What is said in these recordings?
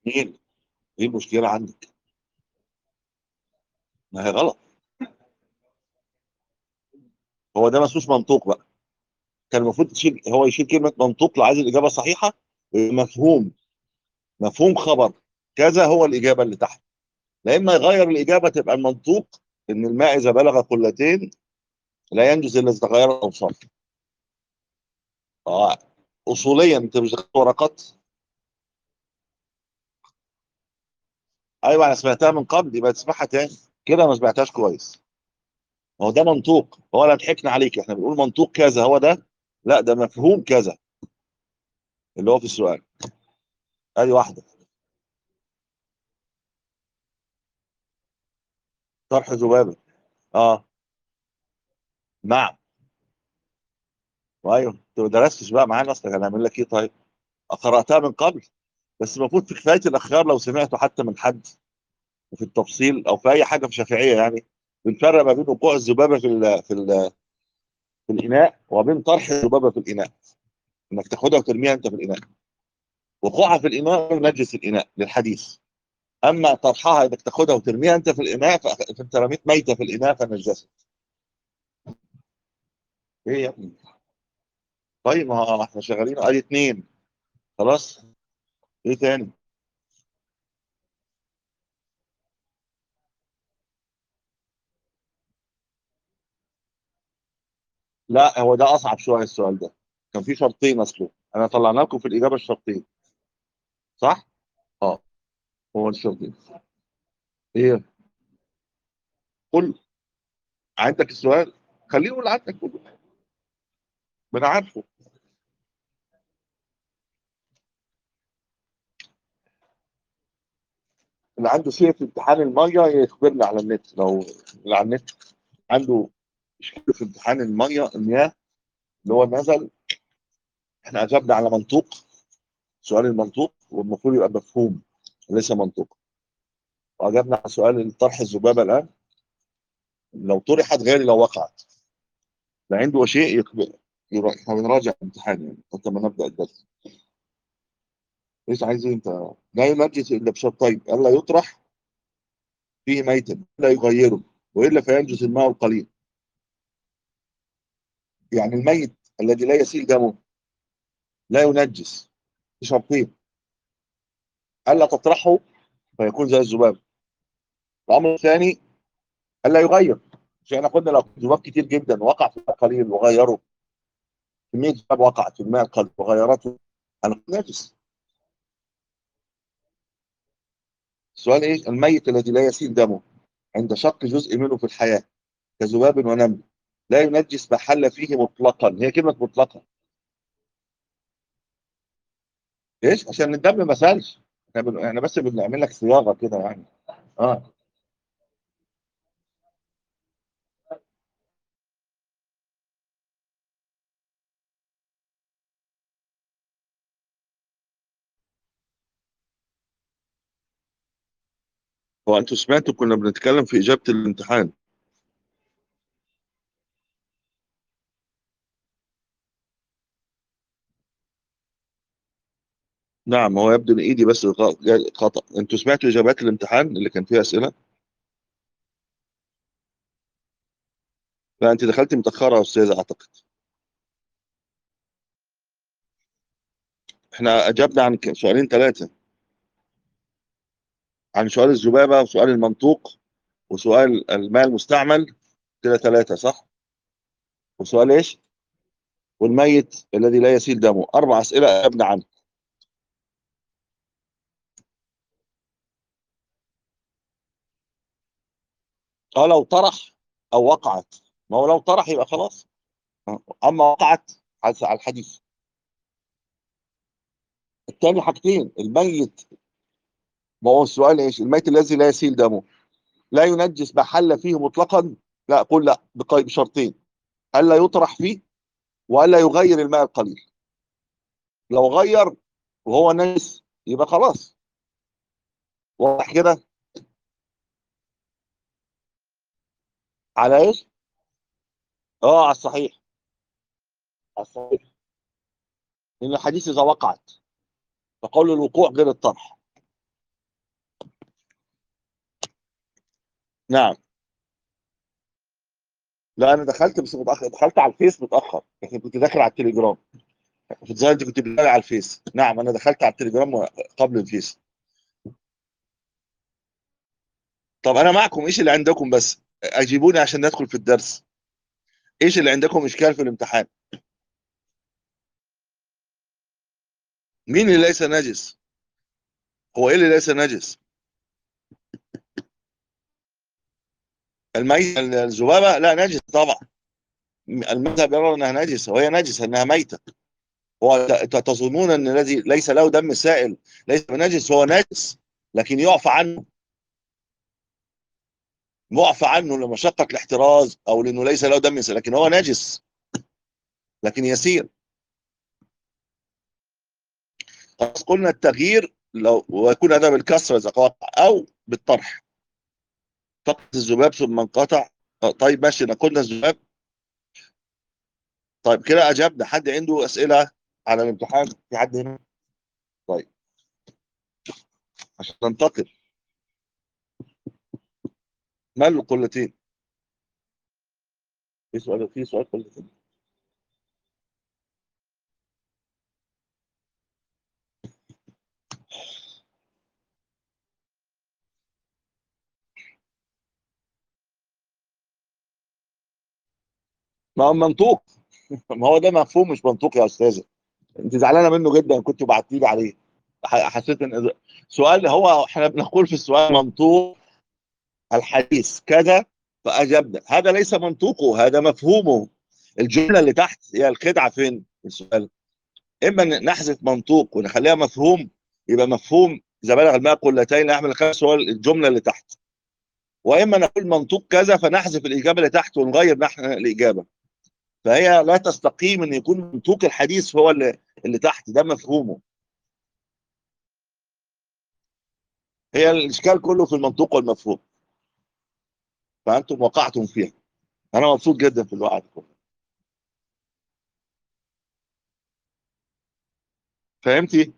مين ايه المشكله عندك ما هي غلط هو ده ما اسموش منطوق بقى كان المفروض تشيل هو يشيل كلمه منطوق لو عايز الاجابه صحيحه مفهوم مفهوم خبر كذا هو الاجابه اللي تحت لا اما يغير الاجابه تبقى المنطوق ان الماء اذا بلغ قلتين لا ينجز الا اذا تغير الاوصاف اه اصوليا انت مش دخلت ورقات ايوه انا سمعتها من قبل يبقى تسمعها تاني كده ما سمعتهاش كويس هو ده منطوق هو لا ضحكنا عليك احنا بنقول منطوق كذا هو ده لا ده مفهوم كذا اللي هو في السؤال ادي واحده طرح ذبابه اه نعم ايوه انت ما درستش بقى معانا اصلا هنعمل لك ايه طيب قراتها من قبل بس المفروض في كفايه الاخيار لو سمعته حتى من حد في التفصيل او في اي حاجه في شافعيه يعني بنفرق ما بين وقوع الذبابه في ال في ال في الاناء وبين طرح الذبابه في الاناء انك تاخدها وترميها انت في الاناء وقوعها في الاناء ينجس الاناء للحديث اما طرحها انك تاخدها وترميها انت في الاناء ف- فانت رميت ميته في الاناء فنجست ايه يا ابني طيب ما هو احنا شغالين ادي اتنين خلاص ايه تاني لا هو ده اصعب شويه السؤال ده كان في شرطين اصله انا طلعنا لكم في الاجابه الشرطين صح اه هو الشرطين ايه قل عندك السؤال خليه يقول عندك قول ما انا عارفه اللي عنده شيء في امتحان الميه يخبرني على النت لو اللي على النت عنده مشكله في امتحان الميه المياه اللي هو نزل احنا اجبنا على منطوق سؤال المنطوق والمفروض يبقى مفهوم ليس منطوق واجبنا على سؤال طرح الذبابه الان لو طرحت غير لو وقعت لا عنده شيء يقبل يرا- احنا بنراجع الامتحان يعني حتى ما نبدا الدرس ايش عايز إيه انت لا ينجس الا بشرطين الا يطرح فيه ميتا لا يغيره والا فينجس الماء القليل يعني الميت الذي لا يسيل دمه لا ينجس بشرطين الا تطرحه فيكون زي الذباب الامر الثاني الا يغير مش احنا قلنا لو ذباب كتير جدا وقع في الماء قليل وغيره كميه ذباب وقعت في الماء القليل وغيرته انا نجس السؤال ايه الميت الذي لا يسيل دمه عند شق جزء منه في الحياه كذباب ونمل لا ينجس ما حل فيه مطلقا هي كلمه مطلقا ايش عشان الدم ما سالش احنا بن- احنا بس بنعمل لك صياغه كده يعني اه هو انتوا سمعتوا كنا بنتكلم في اجابه الامتحان نعم هو يبدو ان ايدي بس غ- جاي- خطا انتوا سمعتوا اجابات الامتحان اللي كان فيها اسئله لا انت دخلتي متاخره يا استاذ اعتقد احنا اجبنا عن ك- سؤالين ثلاثه عن سؤال الذبابه وسؤال المنطوق وسؤال الماء المستعمل كده ثلاثه صح وسؤال ايش والميت الذي لا يسيل دمه اربع اسئله اجبنا عنه اه لو طرح او وقعت ما هو لو طرح يبقى خلاص آه. اما وقعت على على الحديث الثاني حاجتين الميت ما هو السؤال ايش الميت الذي لا يسيل دمه لا ينجس ما حل فيه مطلقا لا قل لا بقي- بشرطين الا يطرح فيه والا يغير الماء القليل لو غير وهو نجس يبقى خلاص واضح كده على ايش اه على الصحيح على الصحيح لان الحديث اذا وقعت فقول الوقوع غير الطرح نعم لا انا دخلت بس متاخر دخلت على الفيس متاخر لكن كنت داخل على التليجرام في الظاهر انت كنت بتدخل على الفيس نعم انا دخلت على التليجرام قبل الفيس طب انا معكم ايش اللي عندكم بس اجيبوني عشان ندخل في الدرس ايش اللي عندكم اشكال في الامتحان مين اللي ليس نجس هو ايه اللي ليس نجس الميت الذبابه لا نجس طبعا المذهب يرى انها نجسه وهي نجسه انها ميته هو تظنون ان الذي ليس له دم سائل ليس بنجس هو نجس لكن يعفى عنه معفى عنه لمشقة الاحتراز او لانه ليس له دم سائل لكن هو نجس لكن يسير خلاص قلنا التغيير لو ويكون هذا بالكسر اذا قطع او بالطرح فقط الذباب ثم انقطع طيب ماشي قلنا الذباب طيب كده اجبنا حد عنده اسئله على الامتحان في حد هنا طيب عشان ننتقل مال القلتين في سؤال في سؤال قلتين ما هو منطوق ما هو ده مفهوم مش منطوق يا استاذه انت زعلانه منه جدا كنت بعتي لي عليه حسيت ان سؤال هو احنا بنقول في السؤال منطوق الحديث كذا فاجبنا هذا ليس منطوقه هذا مفهومه الجمله اللي تحت هي الخدعه فين في السؤال اما نحذف منطوق ونخليها مفهوم يبقى مفهوم اذا بلغ الماء قلتين نحمل الخمس هو الجمله اللي تحت واما نقول منطوق كذا فنحذف الاجابه اللي تحت ونغير نحن الاجابه فهي لا تستقيم ان يكون منطوق الحديث هو اللي, اللي تحت ده مفهومه هي الاشكال كله في المنطوق والمفهوم فانتم وقعتم فيها انا مبسوط جدا في الوقعه دي فهمتي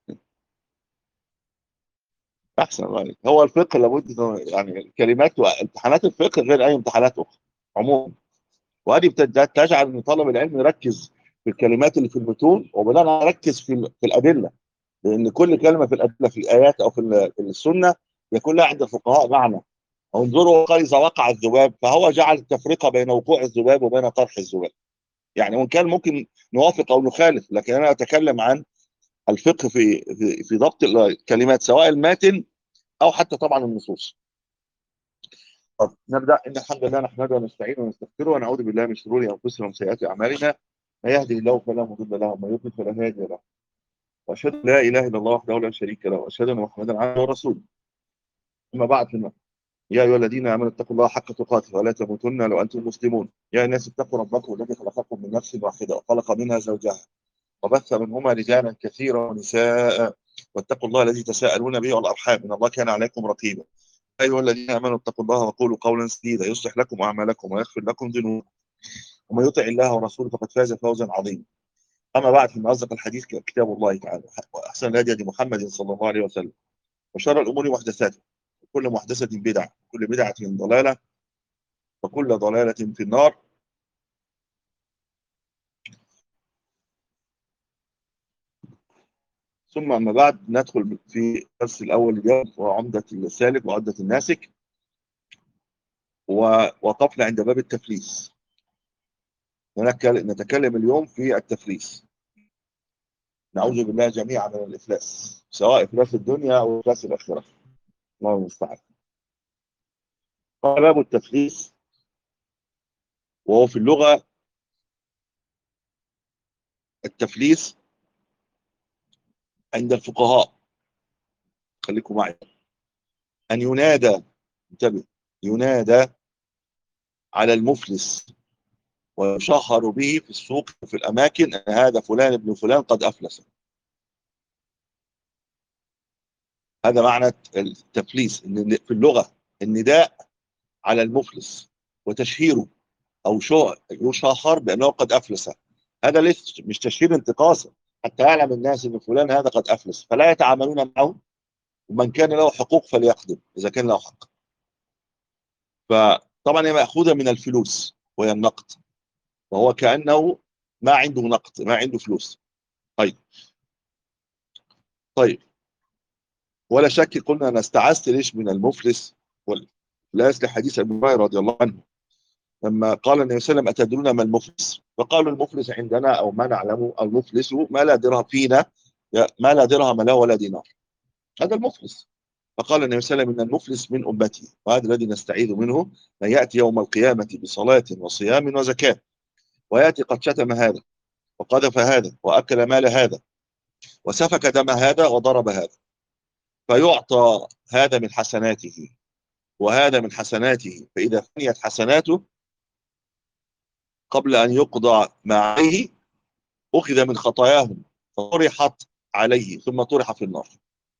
احسن رايك هو الفقه لابد يعني كلمات امتحانات الفقه غير اي امتحانات اخرى عموما وهذه تجعل ان طالب العلم يركز في الكلمات اللي في المتون وبدأنا نركز في في الادله لان كل كلمه في الادله في الايات او في السنه يكون لها عند الفقهاء معنى انظروا اذا وقع الذباب فهو جعل التفرقه بين وقوع الذباب وبين طرح الذباب يعني وان كان ممكن نوافق او نخالف لكن انا اتكلم عن الفقه في في, في ضبط الكلمات سواء الماتن او حتى طبعا النصوص طب نبدا ان الحمد لله نحمده ونستعينه ونستغفره ونعوذ بالله من شرور انفسنا ومن سيئات اعمالنا ما يهدي الله فلا مضل له وما يضلل فلا هادي له واشهد ان لا اله الا الله وحده لا شريك له واشهد ان محمدا عبده ورسوله اما بعد فإن يا ايها الذين امنوا اتقوا الله حق تقاته ولا تموتن لو انتم مسلمون يا الناس اتقوا ربكم الذي خلقكم من نفس واحده وخلق منها زوجها وبث منهما رجالا كثيرا ونساء واتقوا الله الذي تساءلون به والارحام ان الله كان عليكم رقيبا ايها الذين امنوا اتقوا الله وقولوا قولا سديدا يصلح لكم اعمالكم ويغفر لكم ذنوبكم ومن يطع الله ورسوله فقد فاز فوزا عظيما اما بعد فان اصدق الحديث كتاب الله تعالى واحسن الهدي هدي محمد صلى الله عليه وسلم وشر الامور محدثاتها وكل محدثه بدعه وكل بدعه ضلاله وكل ضلاله في النار ثم أما بعد ندخل في الدرس الأول اليوم وعمدة السالك وعمدة الناسك ووقفنا عند باب التفليس نتكلم اليوم في التفليس نعوذ بالله جميعا من الإفلاس سواء إفلاس الدنيا أو إفلاس الآخرة الله المستعان قال باب التفليس وهو في اللغة التفليس عند الفقهاء خليكم معي أن ينادى انتبه ينادى على المفلس ويشهر به في السوق وفي الأماكن أن هذا فلان ابن فلان قد أفلس هذا معنى التفليس إن في اللغة النداء على المفلس وتشهيره أو يشهر بأنه قد أفلس هذا ليس مش تشهير انتقاصا حتى يعلم الناس ان فلان هذا قد افلس فلا يتعاملون معه ومن كان له حقوق فليقدم اذا كان له حق فطبعا هي ماخوذه من الفلوس وهي النقد وهو كانه ما عنده نقد ما عنده فلوس طيب طيب ولا شك قلنا انا استعذت ليش من المفلس والافلاس لحديث ابي هريره رضي الله عنه لما قال النبي صلى الله عليه وسلم اتدرون ما المفلس فقالوا المفلس عندنا او ما نعلمه المفلس ما لا درهم فينا ما لا درهم له ولا دينار هذا المفلس فقال النبي صلى الله عليه وسلم ان المفلس من امتي وهذا الذي نستعيذ منه من ياتي يوم القيامه بصلاه وصيام وزكاه وياتي قد شتم هذا وقذف هذا واكل مال هذا وسفك دم هذا وضرب هذا فيعطى هذا من حسناته وهذا من حسناته فإذا فنيت حسناته قبل أن يقضى ما عليه أخذ من خطاياهم فطرحت عليه ثم طرح في النار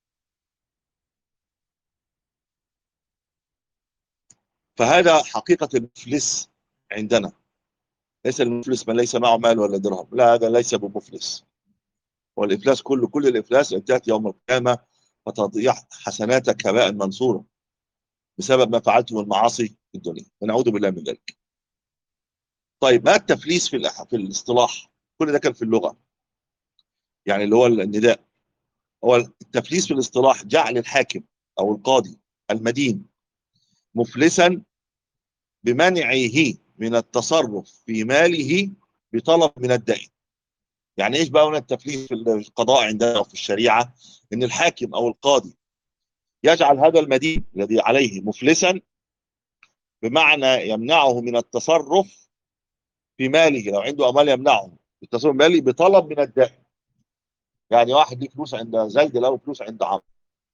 فهذا حقيقة المفلس عندنا ليس المفلس من ليس معه مال ولا درهم لا هذا ليس بمفلس والإفلاس كله كل الإفلاس أن تأتي يوم القيامة فتضيع حسناتك هباء منصورا بسبب ما فعلته من المعاصي في الدنيا ونعوذ بالله من ذلك طيب ما التفليس في في الاصطلاح كل ده كان في اللغه يعني اللي هو النداء هو التفليس في الاصطلاح جعل الحاكم او القاضي المدين مفلسا بمنعه من التصرف في ماله بطلب من الدائن يعني ايش بقى هنا التفليس في القضاء عندنا وفي الشريعه ان الحاكم او القاضي يجعل هذا المدين الذي عليه مفلسا بمعنى يمنعه من التصرف في ماله لو عنده اموال يمنعه التصرف مالي بطلب من الدائن يعني واحد ليه فلوس عند زيد له فلوس عند عمرو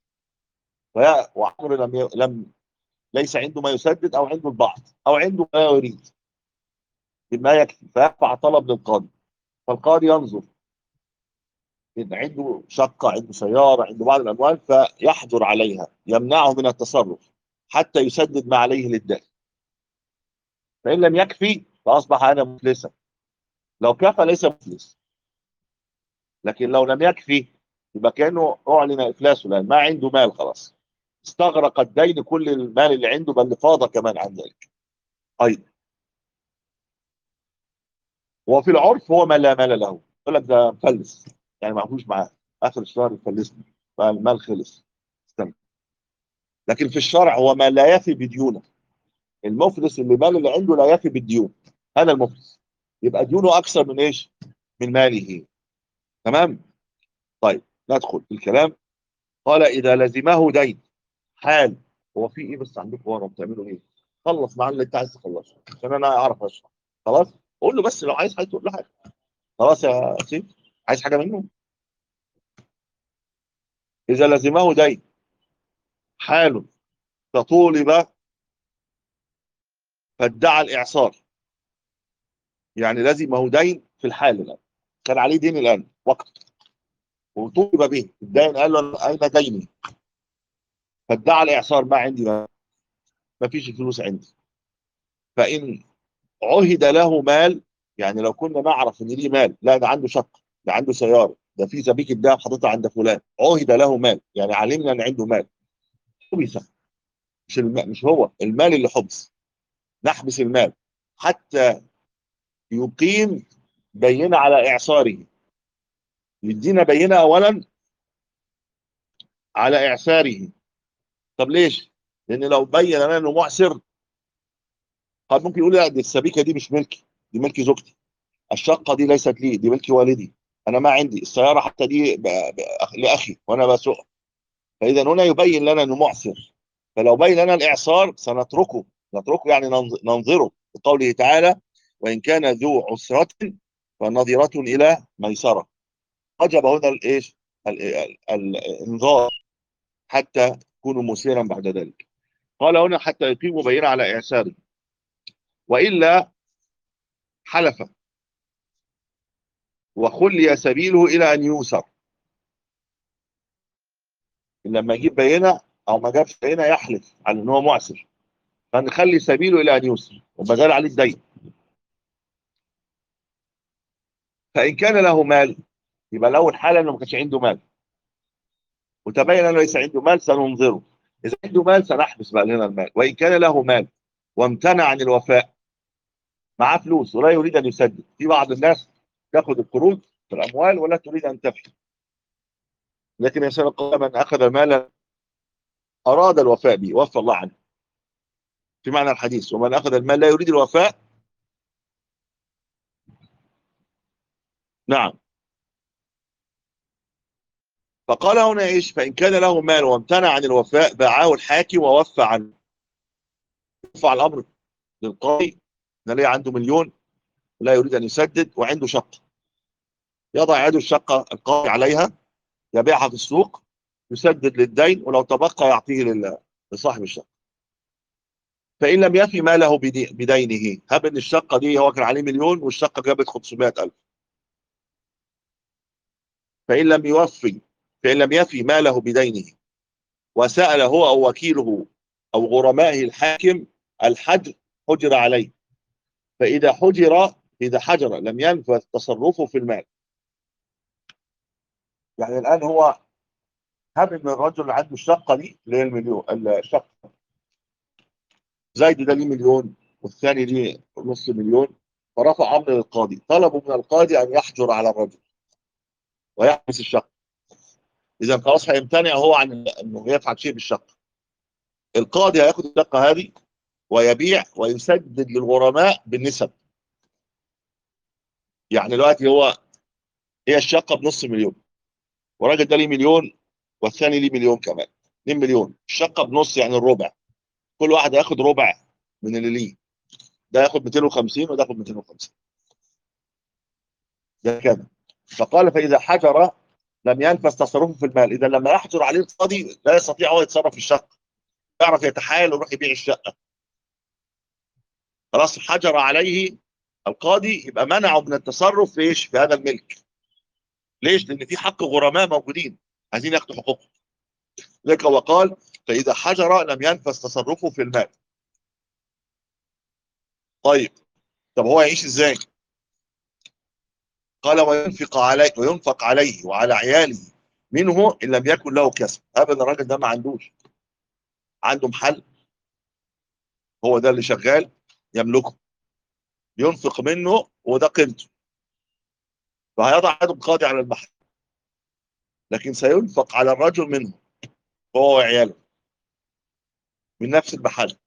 وعمرو لم ي... لم ليس عنده ما يسدد او عنده البعض او عنده ما يريد بما يكفي فيرفع طلب للقاضي فالقاضي ينظر إن عنده شقة عنده سيارة عنده بعض الأموال فيحظر عليها يمنعه من التصرف حتى يسدد ما عليه للدائن فإن لم يكفي فأصبح هذا مفلسا لو كفى ليس مفلس لكن لو لم يكفي يبقى كأنه أعلن إفلاسه لأن ما عنده مال خلاص استغرق الدين كل المال اللي عنده بل فاض كمان عن ذلك أيضا وفي العرف هو ما لا مال له يقول لك ده مفلس يعني ما فيهوش معاه اخر الشهر يفلسني فالمال خلص استنى لكن في الشرع هو ما لا يفي بديونه المفلس اللي المال اللي عنده لا يفي بالديون هذا المفلس يبقى ديونه اكثر من ايش؟ من ماله تمام؟ طيب ندخل في الكلام قال اذا لزمه دين حال هو في ايه بس عندكم ورا بتعملوا ايه؟ خلص مع اللي انت عايز تخلصه عشان انا اعرف اشرح خلاص؟ قول له بس لو عايز حاجه تقول له حاجه خلاص يا سيف عايز حاجه منه اذا لزمه دين حال فطولب فادعى الاعصار يعني لزمه دين في الحال الان كان عليه دين الان وقت وطولب به الدين قال له اين ديني فادعى الاعصار ما عندي ما فيش فلوس عندي فان عهد له مال يعني لو كنا نعرف ان ليه مال لا ده عنده شقه ده عنده سياره ده في سبيك الدهب حاططها عند فلان عهد له مال يعني علمنا ان عنده مال حبس مش الم... مش هو المال اللي حبس نحبس المال حتى يقيم بينه على اعصاره يدينا بينه اولا على اعساره طب ليش؟ لان لو بين لنا انه معسر قد ممكن يقول لا دي السبيكه دي مش ملكي دي ملك زوجتي الشقه دي ليست لي دي ملك والدي انا ما عندي السياره حتى دي ب... ب... لاخي وانا بسوقها فاذا هنا يبين لنا انه معسر فلو بين لنا الاعصار سنتركه نتركه يعني ننظره بقوله تعالى وان كان ذو عسره فنظره الى ميسره وجب هنا الايش الانذار حتى يكونوا مسيرا بعد ذلك قال هنا حتى يقيموا بينه على اعساره والا حلف وخلي سبيله الى ان يوسر لما يجيب بينه او ما جابش بينه يحلف على ان هو معسر فنخلي سبيله الى ان يوسر وما زال عليه الدين فان كان له مال يبقى الاول حاله انه ما كانش عنده مال وتبين انه ليس عنده مال سننظره اذا عنده مال سنحبس بقى لنا المال وان كان له مال وامتنع عن الوفاء معاه فلوس ولا يريد ان يسدد في بعض الناس تاخذ القروض في الاموال ولا تريد ان تفي لكن الانسان قال من اخذ مالا اراد الوفاء به وفى الله عنه في معنى الحديث ومن اخذ المال لا يريد الوفاء نعم فقال هنا ايش فان كان له مال وامتنع عن الوفاء باعه الحاكم ووفى عنه يرفع الامر للقاضي ان ليه عنده مليون ولا يريد ان يسدد وعنده شقه يضع يده الشقه القاضي عليها يبيعها في السوق يسدد للدين ولو تبقى يعطيه لل- لصاحب الشقه فان لم يفي ماله بدي- بدينه هب ان الشقه دي هو كان عليه مليون والشقه جابت 500000 فان لم يوفي فان لم يفي ماله بدينه وسال هو او وكيله او غرمائه الحاكم الحجر حجر عليه فاذا حجر اذا حجر لم ينفذ تصرفه في المال يعني الان هو هب ان الرجل اللي عنده الشقه دي اللي هي المليون الشقه زايد ده ليه مليون والثاني ليه نص مليون فرفع امر للقاضي طلبوا من القاضي ان يحجر على الرجل ويحبس الشقه اذا خلاص هيمتنع هو عن انه يفعل شيء بالشقه القاضي هياخد الشقه هذه ويبيع ويسدد للغرماء بالنسب يعني دلوقتي هو هي الشقه بنص مليون والراجل ده ليه مليون والثاني ليه مليون كمان 2 مليون الشقه بنص يعني الربع كل واحد هياخد ربع من اللي ليه ده ياخد 250 وده ياخد 250 ده كده فقال فاذا حجر لم ينفذ تصرفه في المال اذا لما يحجر عليه القاضي لا يستطيع هو يتصرف في الشقه يعرف يتحايل ويروح يبيع الشقه خلاص حجر عليه القاضي يبقى منعه من التصرف في ايش في هذا الملك ليش لان في حق غرماء موجودين عايزين ياخدوا حقوقهم لذلك هو قال فاذا حجر لم ينفذ تصرفه في المال طيب طب هو يعيش ازاي قال وينفق عليه وينفق عليه وعلى عياله منه ان لم يكن له كسب ابدا الراجل ده ما عندوش عنده محل هو ده اللي شغال يملكه ينفق منه وده قيمته فهيضع يده القاضي على المحل لكن سينفق على الرجل منه هو وعياله من نفس المحل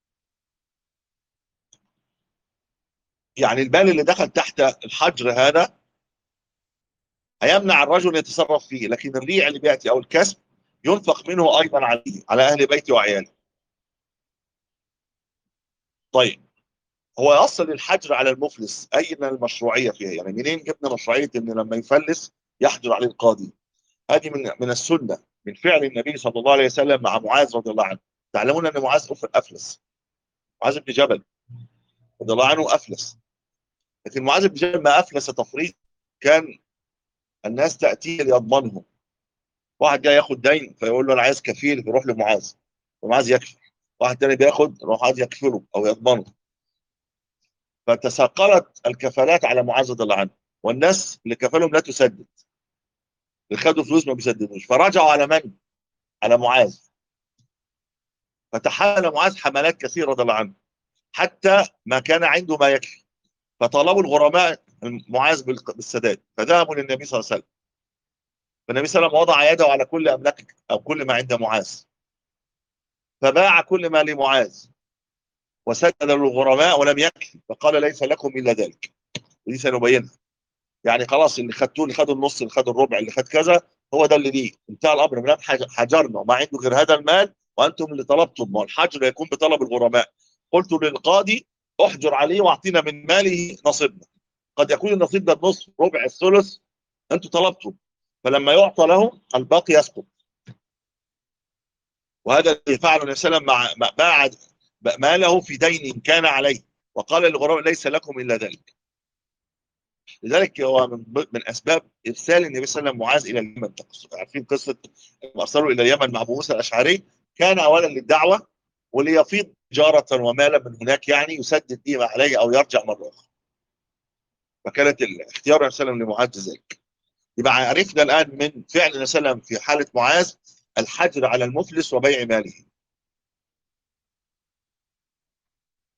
يعني المال اللي دخل تحت الحجر هذا هيمنع الرجل يتصرف فيه لكن الريع اللي بياتي او الكسب ينفق منه ايضا عليه على اهل بيته وعياله طيب هو يصل الحجر على المفلس اين المشروعيه فيها يعني منين جبنا مشروعيه ان لما يفلس يحجر عليه القاضي هذه من من السنه من فعل النبي صلى الله عليه وسلم مع معاذ رضي الله عنه تعلمون ان معاذ افلس معاذ بن جبل رضي الله عنه افلس لكن معاذ بن جبل ما افلس تفريط كان الناس تاتيه ليضمنه واحد جاي ياخد دين فيقول له انا عايز كفيل فيروح لمعاذ ومعاذ يكفي واحد تاني بياخد يروح عايز يكفله او يضمنه فتساقلت الكفالات على معاذ رضي الله عنه والناس اللي كفلهم لا تسدد اللي خدوا فلوس ما بيسددوش فرجعوا على من؟ على معاذ فتحمل معاذ حملات كثيره رضي الله عنه حتى ما كان عنده ما يكفي فطلبوا الغرماء معاذ بالسداد فذهبوا للنبي صلى الله عليه وسلم فالنبي صلى الله عليه وسلم وضع يده على كل املاك او كل ما عند معاذ فباع كل ما لمعاذ وسدد للغرماء ولم يكفي فقال ليس لكم الا ذلك ودي سنبينها يعني خلاص اللي خدتوه اللي خدوا النص اللي خدوا الربع اللي خد كذا هو ده اللي ليه انتهى الامر من حجرنا وما عنده غير هذا المال وانتم اللي طلبتم ما الحجر يكون بطلب الغرماء قلت للقاضي احجر عليه واعطينا من ماله نصيبنا قد يكون النصيب ده النصف ربع الثلث انتم طلبتم فلما يعطى له الباقي يسقط وهذا اللي فعله النبي صلى الله عليه وسلم مع باع ماله في دين كان عليه وقال للغرماء ليس لكم الا ذلك لذلك هو من, من اسباب ارسال النبي صلى الله عليه وسلم معاذ الى اليمن عارفين قصه ارسلوا الى اليمن مع ابو موسى الاشعري كان اولا للدعوه وليفيض تجاره ومالا من هناك يعني يسدد به ما عليه او يرجع مره اخرى فكانت الاختيار النبي صلى الله عليه وسلم لمعاذ ذلك يبقى عرفنا الان من فعل النبي صلى الله عليه وسلم في حاله معاذ الحجر على المفلس وبيع ماله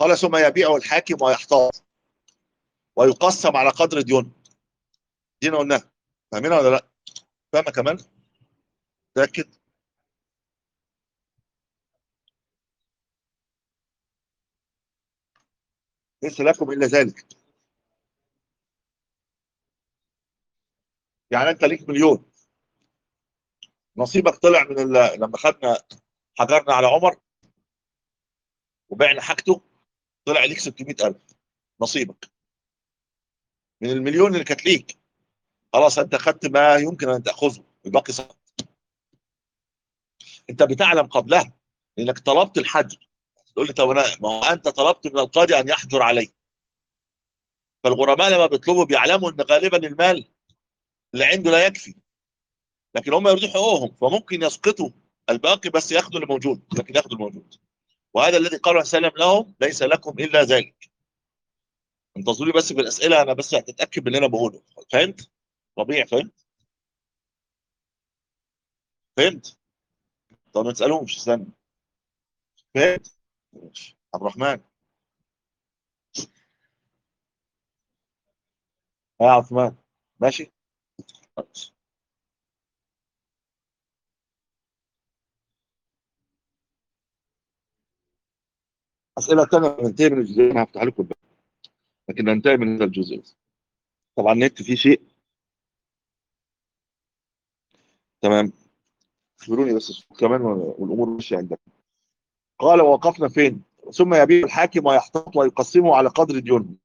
قال ثم يبيعه الحاكم ويحتاط ويقسم على قدر ديون دي قلناها فاهمينها ولا لا؟ فاهمه كمان؟ متاكد؟ ليس لكم الا ذلك يعني انت ليك مليون نصيبك طلع من ال... لما خدنا حجرنا على عمر وبعنا حاجته طلع ليك 600000 نصيبك من المليون اللي كانت ليك خلاص انت خدت ما يمكن ان تاخذه الباقي سقط انت بتعلم قبلها انك طلبت الحجر تقول لي طب انا ما هو انت طلبت من القاضي ان يحجر علي فالغرماء لما بيطلبوا بيعلموا ان غالبا المال اللي عنده لا يكفي لكن هم يريدوا حقوقهم فممكن يسقطوا الباقي بس ياخذوا اللي موجود لكن ياخذوا الموجود وهذا الذي قاله سلم لهم ليس لكم الا ذلك انتظروا لي بس في الاسئله انا بس هتتاكد من اللي انا بقوله فهمت؟ ربيع فهمت؟ فهمت؟ طب ما تسالهمش استنى فهمت؟ عبد الرحمن يا عثمان ماشي؟ اسئله ثانيه ننتهي من الجزئيه انا هفتح لكم الباب لكن ننتهي من هذا الجزء طبعا النت فيه شيء تمام اخبروني بس كمان والامور ماشيه عندك قال ووقفنا فين ثم يبيع الحاكم ويحتاط ويقسمه على قدر ديونه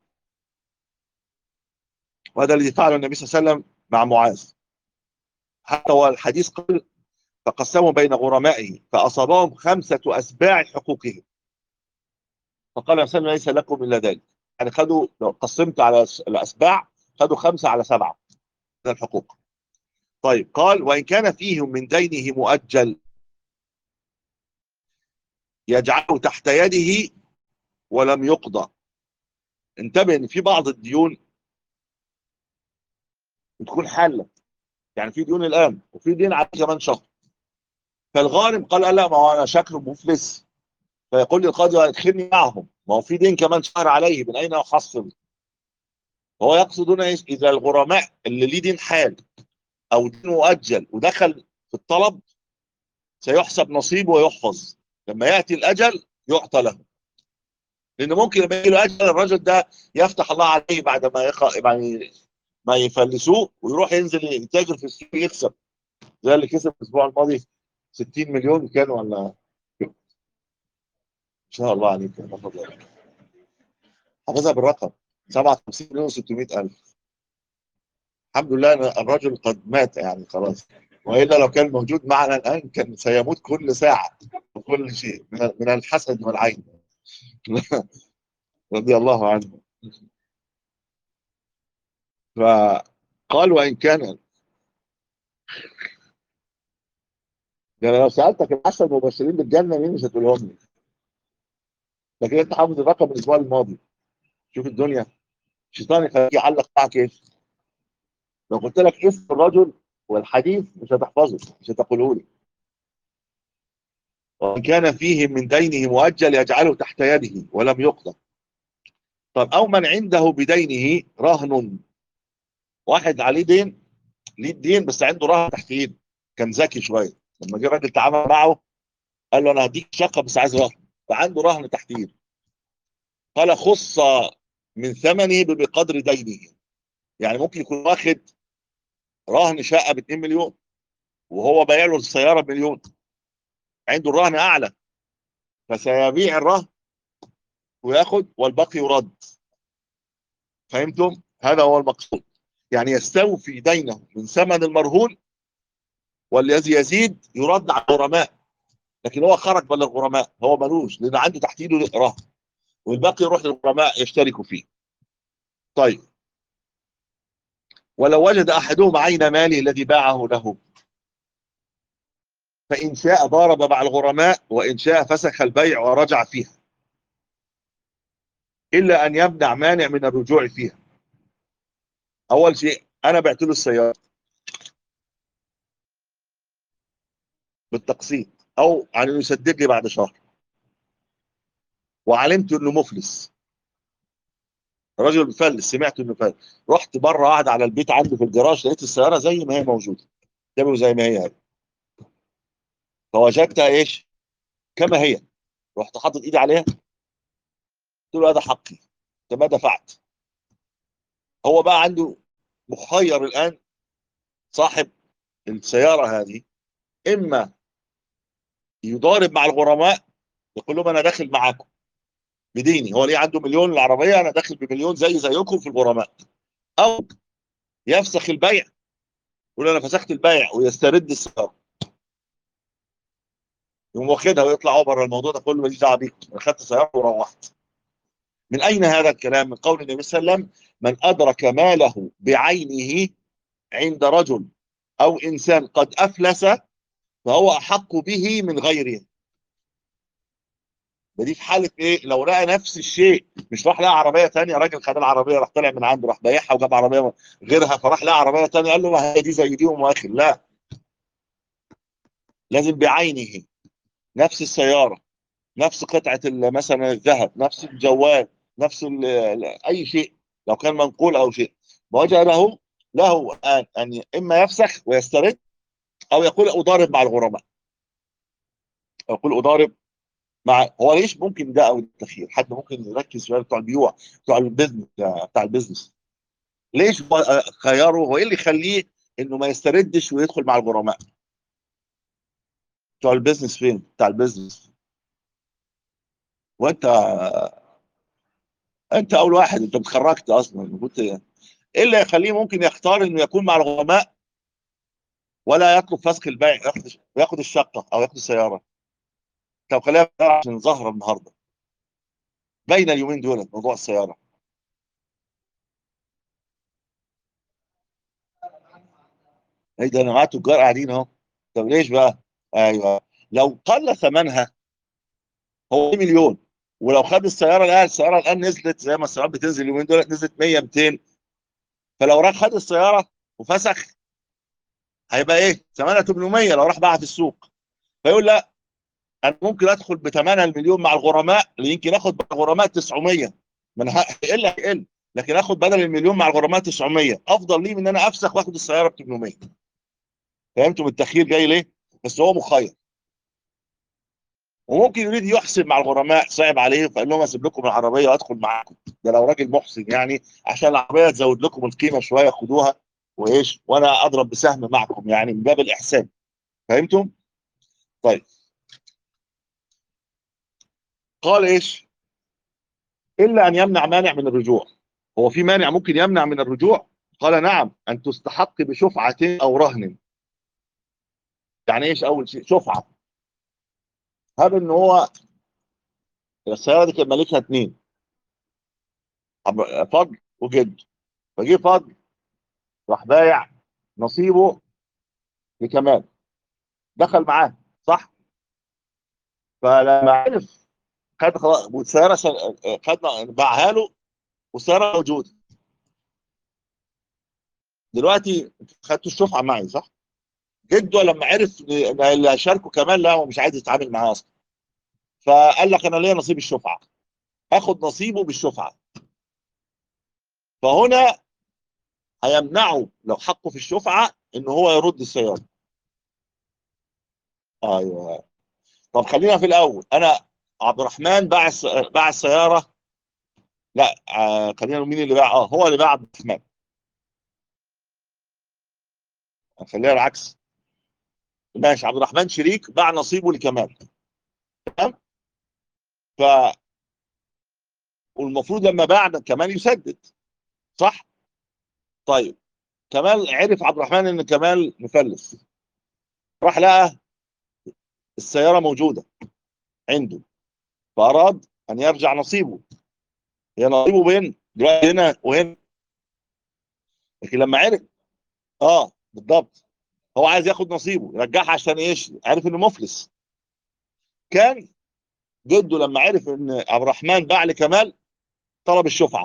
وهذا الذي فعله النبي صلى الله عليه وسلم مع معاذ حتى والحديث قال فقسموا بين غرمائه فاصابهم خمسه اسباع حقوقهم فقال النبي صلى الله عليه وسلم ليس لكم الا ذلك يعني خدوا لو قسمت على الاسباع خدوا خمسه على سبعه من الحقوق طيب قال وان كان فيهم من دينه مؤجل يجعله تحت يده ولم يقضى انتبه ان في بعض الديون بتكون حاله يعني في ديون الان وفي دين عليه كمان شهر فالغارم قال لا ما هو انا شكله مفلس فيقول لي القاضي ادخلني معهم ما هو في دين كمان شهر عليه من اين احصل هو يقصد هنا اذا الغرماء اللي ليه دين حال او دين مؤجل ودخل في الطلب سيحسب نصيبه ويحفظ لما ياتي الاجل يعطى له لان ممكن لما يجي له اجل الرجل ده يفتح الله عليه بعد ما يخ... يعني ما يفلسوه ويروح ينزل يتاجر في السوق يكسب زي اللي كسب الاسبوع الماضي 60 مليون كان ولا ان شاء الله عليك يا الله حافظها بالرقم 57 مليون و600 الف الحمد لله أن الرجل قد مات يعني خلاص والا لو كان موجود معنا الان كان سيموت كل ساعه وكل شيء من الحسد والعين رضي الله عنه فقال وان كان يعني لو سالتك العشر مبشرين بالجنه مين مش هتقولهم لي لكن انت حافظ الرقم الاسبوع الماضي شوف الدنيا الشيطان يخليك يعلق معك ايه لو قلت لك اسم الرجل والحديث مش هتحفظه مش هتقوله لي وإن كان فيه من دينه مؤجل يجعله تحت يده ولم يقضى طب أو من عنده بدينه رهن واحد عليه دين ليه الدين بس عنده رهن تحت ايده كان ذكي شويه لما جه الراجل تعامل معه قال له انا هديك شقه بس عايز رهن فعنده رهن تحت ايده قال خص من ثمنه بقدر دينه يعني ممكن يكون واخد رهن شقه ب 2 مليون وهو بايع له السياره بمليون عنده الرهن اعلى فسيبيع الرهن وياخد والباقي يرد فهمتم هذا هو المقصود يعني يستوفي دينه من ثمن المرهون والذي يزيد يرد على الغرماء لكن هو خرج بل الغرماء هو ملوش لان عنده تحت ايده رهن والباقي يروح للغرماء يشتركوا فيه طيب ولو وجد احدهم عين ماله الذي باعه له فان شاء ضارب مع الغرماء وان شاء فسخ البيع ورجع فيها الا ان يمنع مانع من الرجوع فيها اول شيء انا بعت له السياره بالتقسيط او ان يسدد لي بعد شهر وعلمت انه مفلس الراجل مفلس سمعت انه مفلس رحت بره قاعد على البيت عندي في الجراج لقيت السياره زي ما هي موجوده جابوا زي ما هي هي فوجدتها ايش كما هي رحت حاطط ايدي عليها قلت له هذا حقي انت ما دفعت هو بقى عنده مخير الان صاحب السياره هذه اما يضارب مع الغرماء يقول لهم انا داخل معاكم بديني هو ليه عنده مليون العربيه انا داخل بمليون زي زيكم في الغرماء او يفسخ البيع يقول انا فسخت البيع ويسترد السياره يقوم واخدها ويطلع هو بره الموضوع ده كله ماليش دعوه بيكم انا خدت سيارته وروحت من اين هذا الكلام؟ من قول النبي صلى الله عليه وسلم من ادرك ماله بعينه عند رجل او انسان قد افلس فهو احق به من غيره ده دي في حاله ايه لو لقى نفس الشيء مش راح لقى عربيه ثانيه راجل خد العربيه راح طلع من عنده راح بايعها وجاب عربيه غيرها فراح لقى عربيه ثانيه قال له ما هي دي زي دي ومؤخر لا لازم بعينه نفس السياره نفس قطعه ال- مثلا الذهب نفس الجوال نفس ال- ال- اي شيء لو كان منقول او شيء وجد له له ان ان اما يفسخ ويسترد او يقول اضارب مع الغرماء أو يقول اضارب مع هو ليش ممكن ده او التخيير حد ممكن يركز شويه بتوع البيوع بتوع البيزنس بتاع البيزنس ليش هو خياره هو ايه اللي يخليه انه ما يستردش ويدخل مع الغرماء بتوع البيزنس فين بتاع البيزنس وانت انت اول واحد انت اتخرجت اصلا قلت ايه اللي يخليه ممكن يختار انه يكون مع الغرماء ولا يطلب فسخ البيع ياخد ياخد الشقه او ياخد السياره طب خليها عشان ظهر النهارده بين اليومين دول موضوع السياره ايه ده انا معايا تجار قاعدين اهو طب ليش بقى؟ ايوه لو قل ثمنها هو مليون ولو خد السياره الان السياره الان نزلت زي ما السيارات بتنزل اليومين دول نزلت 100 200 فلو راح خد السياره وفسخ هيبقى ايه؟ ثمنها 800 لو راح باعها في السوق فيقول لا انا ممكن ادخل بثمنها المليون مع الغرماء اللي يمكن اخد مع الغرماء 900 من هيقل هيقل لكن اخد بدل المليون مع الغرماء 900 افضل لي من ان انا افسخ واخد السياره ب 800 فهمتوا التخيير جاي ليه؟ بس هو مخير وممكن يريد يحسن مع الغرماء صعب عليه فقال لهم اسيب لكم العربيه وادخل معاكم ده لو راجل محسن يعني عشان العربيه تزود لكم القيمه شويه خدوها وايش وانا اضرب بسهم معكم يعني من باب الاحسان فهمتم؟ طيب قال ايش؟ الا ان يمنع مانع من الرجوع هو في مانع ممكن يمنع من الرجوع؟ قال نعم ان تستحق بشفعه او رهن يعني ايش اول شيء؟ شفعه هذا ان هو السياره دي كان مالكها اثنين فضل وجد فجه فضل راح بايع نصيبه لكمال دخل معاه صح فلما عرف خد خلاص والسياره خدنا باعها له والسياره موجوده دلوقتي خدتوا الشفعه معي صح؟ جده لما عرف ان اللي هيشاركه كمال لا هو مش عايز يتعامل معاه اصلا فقال لك انا ليا نصيب الشفعه اخد نصيبه بالشفعه فهنا هيمنعه لو حقه في الشفعه ان هو يرد السياره ايوه طب خلينا في الاول انا عبد الرحمن باع الس... باع السياره لا آه خلينا مين اللي باع اه هو اللي باع عبد الرحمن خلينا العكس ماشي عبد الرحمن شريك باع نصيبه لكمال تمام ف والمفروض لما باع كمال يسدد صح طيب كمال عرف عبد الرحمن ان كمال مفلس راح لقى السياره موجوده عنده فاراد ان يرجع نصيبه هي نصيبه بين دلوقتي هنا وهنا لكن لما عرف اه بالضبط هو عايز ياخد نصيبه يرجعها عشان ايش عرف انه مفلس كان جده لما عرف ان عبد الرحمن باع لكمال طلب الشفعه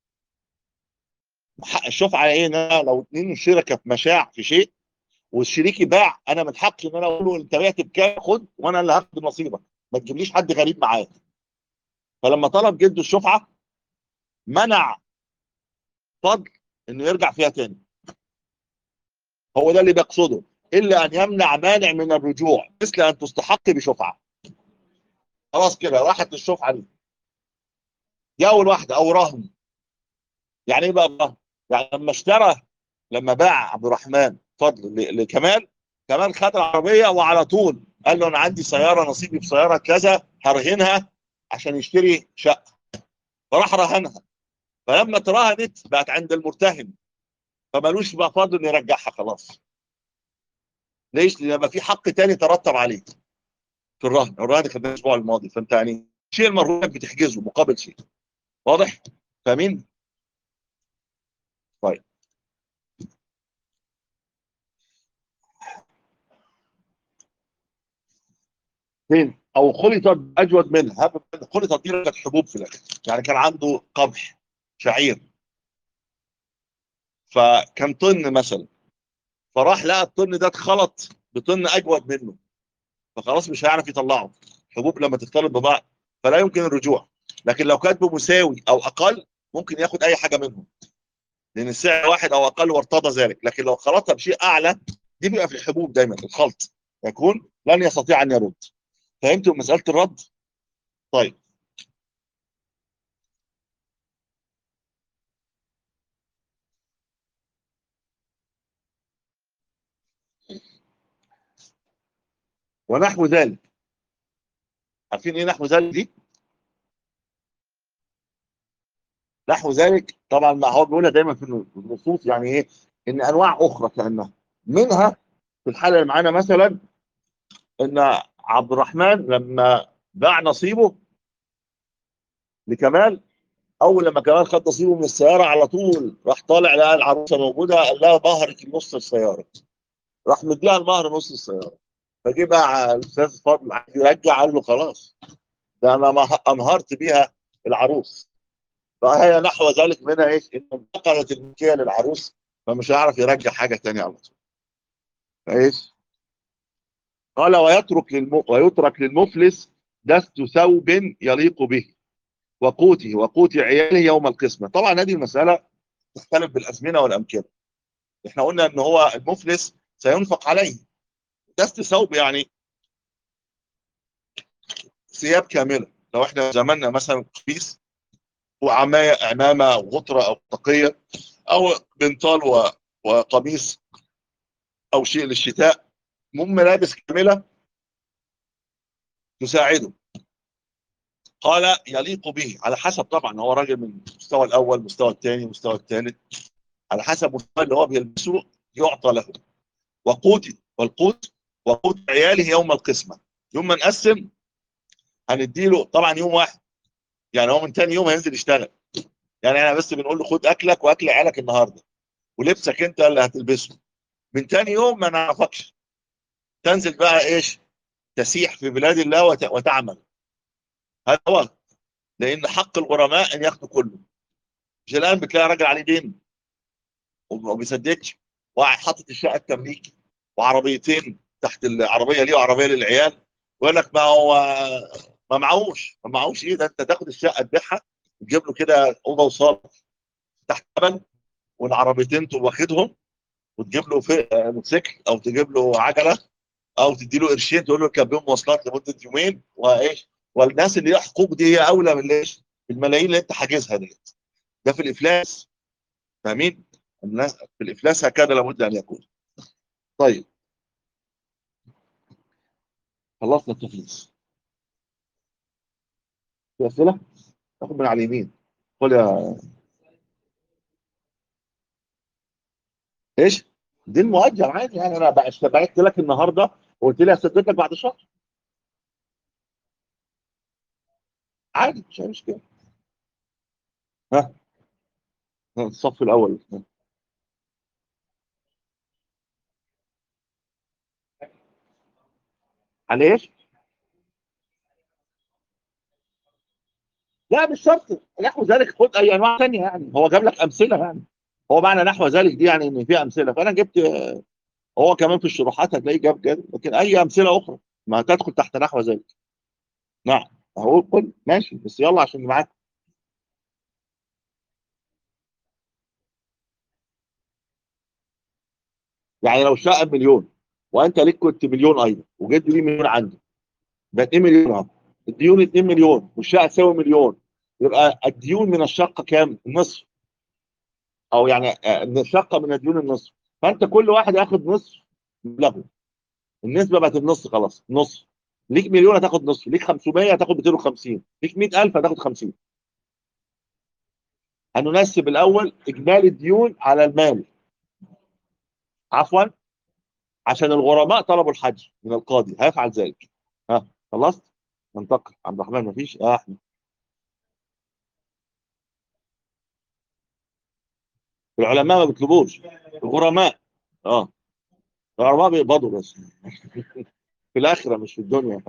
الشفعه ايه ان انا لو اثنين شركه في مشاع في شيء والشريك باع انا من حقي ان انا اقول له انت بعت بكام خد وانا اللي هاخد نصيبك ما تجيبليش حد غريب معايا فلما طلب جده الشفعه منع فضل انه يرجع فيها تاني هو ده اللي بيقصده الا ان يمنع مانع من الرجوع مثل ان تستحق بشفعه خلاص كده راحت الشفعه دي دي اول واحده او رهن يعني ايه بقى رهن؟ يعني لما اشترى لما باع عبد الرحمن فضل ل- لكمال كمال خد العربيه وعلى طول قال له انا عندي سياره نصيبي في سياره كذا هرهنها عشان يشتري شقه فراح رهنها فلما تراهنت بقت عند المرتهن فمالوش بقى فضل انه يرجعها خلاص ليش؟ لان يبقى في حق تاني ترتب عليه في الرهن الرهن خدناه الاسبوع الماضي فانت يعني شيء المرهون بتحجزه مقابل شيء واضح؟ فاهمين؟ طيب فين؟ او خلطت اجود منها هب- خلطت دي كانت حبوب في الاخر يعني كان عنده قمح شعير فكان طن مثلا فراح لقى الطن ده اتخلط بطن اجود منه فخلاص مش هيعرف يطلعه حبوب لما تختلط ببعض فلا يمكن الرجوع لكن لو كانت بمساوي او اقل ممكن ياخد اي حاجه منهم لان السعر واحد او اقل وارتضى ذلك لكن لو خلطها بشيء اعلى دي بيبقى في الحبوب دايما الخلط يكون لن يستطيع ان يرد فهمتوا مساله الرد طيب ونحو ذلك عارفين ايه نحو ذلك دي نحو ذلك طبعا ما هو بيقولها دايما في النصوص يعني ايه ان انواع اخرى كانها منها في الحاله اللي معانا مثلا ان عبد الرحمن لما باع نصيبه لكمال اول لما كمال خد نصيبه من السياره على طول راح طالع لقى العروسه موجوده قال لها مهرك نص السياره راح مديها المهر نص السياره فجه بقى الاستاذ فاضل عايز يرجع قال له خلاص ده انا مه- انهرت بيها العروس فهي نحو ذلك منها ايش؟ ان انتقلت الملكيه للعروس فمش هيعرف يرجع حاجه ثانيه على طول. ايش؟ قال ويترك للم... ويترك للمفلس دست ثوب يليق به وقوته وقوت عياله يوم القسمه، طبعا هذه المساله تختلف بالازمنه والامكنه. احنا قلنا ان هو المفلس سينفق عليه دست ثوب يعني ثياب كامله، لو احنا زماننا مثلا قميص وعمايه عمامه او غطره او طاقيه او بنطال و... وقميص او شيء للشتاء المهم ملابس كامله تساعده قال يليق به على حسب طبعا هو راجل من المستوى الاول المستوى الثاني المستوى الثالث على حسب المستوى اللي هو بيلبسه يعطى له وقوت والقوت وقوت عياله يوم القسمه يوم ما نقسم هنديله طبعا يوم واحد يعني هو من ثاني يوم هينزل يشتغل يعني احنا بس بنقول له خد اكلك واكل عيالك النهارده ولبسك انت اللي هتلبسه من ثاني يوم ما نعرفكش تنزل بقى ايش تسيح في بلاد الله وت... وتعمل هذا هو لان حق الغرماء ان ياخدوا كله مش الان بتلاقي راجل عليه دين وما بيسددش واحد حاطط الشقه التمليك وعربيتين تحت العربيه ليه وعربيه للعيال ويقول لك ما هو ما معهوش ما معهوش ايه ده انت تاخد الشقه تبيعها تجيب له كده اوضه وصاله تحت جبل والعربيتين تقوم واخدهم وتجيب له في آه، موتوسيكل او تجيب له عجله او تدي له قرشين تقول له اركب بيهم مواصلات لمده يومين وايش والناس اللي ليها حقوق دي هي اولى من ايش؟ الملايين اللي انت حاجزها ديت ده في الافلاس فاهمين؟ الناس في الافلاس هكذا لابد ان يكون طيب خلصنا التفليس في اسئله؟ تاخد من على اليمين قول يا ايش؟ دي المؤجل عادي يعني انا بقى- بعت لك النهارده وقلت لي هسدد لك بعد شهر عادي مش أي مشكله ها ها، الصف الاول ها. على ايش؟ لا مش شرط نحو ذلك خد اي انواع ثانيه يعني هو جاب لك امثله يعني هو معنى نحو ذلك دي يعني ان في امثله فانا جبت هو كمان في الشروحات هتلاقيه جاب كده لكن اي امثله اخرى ما تدخل تحت نحو ذلك نعم اهو قل ماشي بس يلا عشان معاك يعني لو الشقه بمليون وانت ليك كنت مليون ايضا وجد لي مليون عندي يبقى 2 مليون اهو الديون 2 مليون والشقه تساوي مليون يبقى الديون من الشقه كام؟ النصف او يعني آه، الشقه من الديون النصف فانت كل واحد ياخد نصف مبلغه النسبه بقت النص خلاص نص ليك مليون هتاخد نصف ليك 500 هتاخد 250 ليك 100000 هتاخد 50 هننسب الاول اجمالي الديون على المال عفوا عشان الغرماء طلبوا الحج من القاضي هيفعل ذلك ها خلصت ننتقل عبد الرحمن مفيش اه احمد العلماء ما بيطلبوش الغرماء اه الغرماء بيقبضوا بس في الاخره مش في الدنيا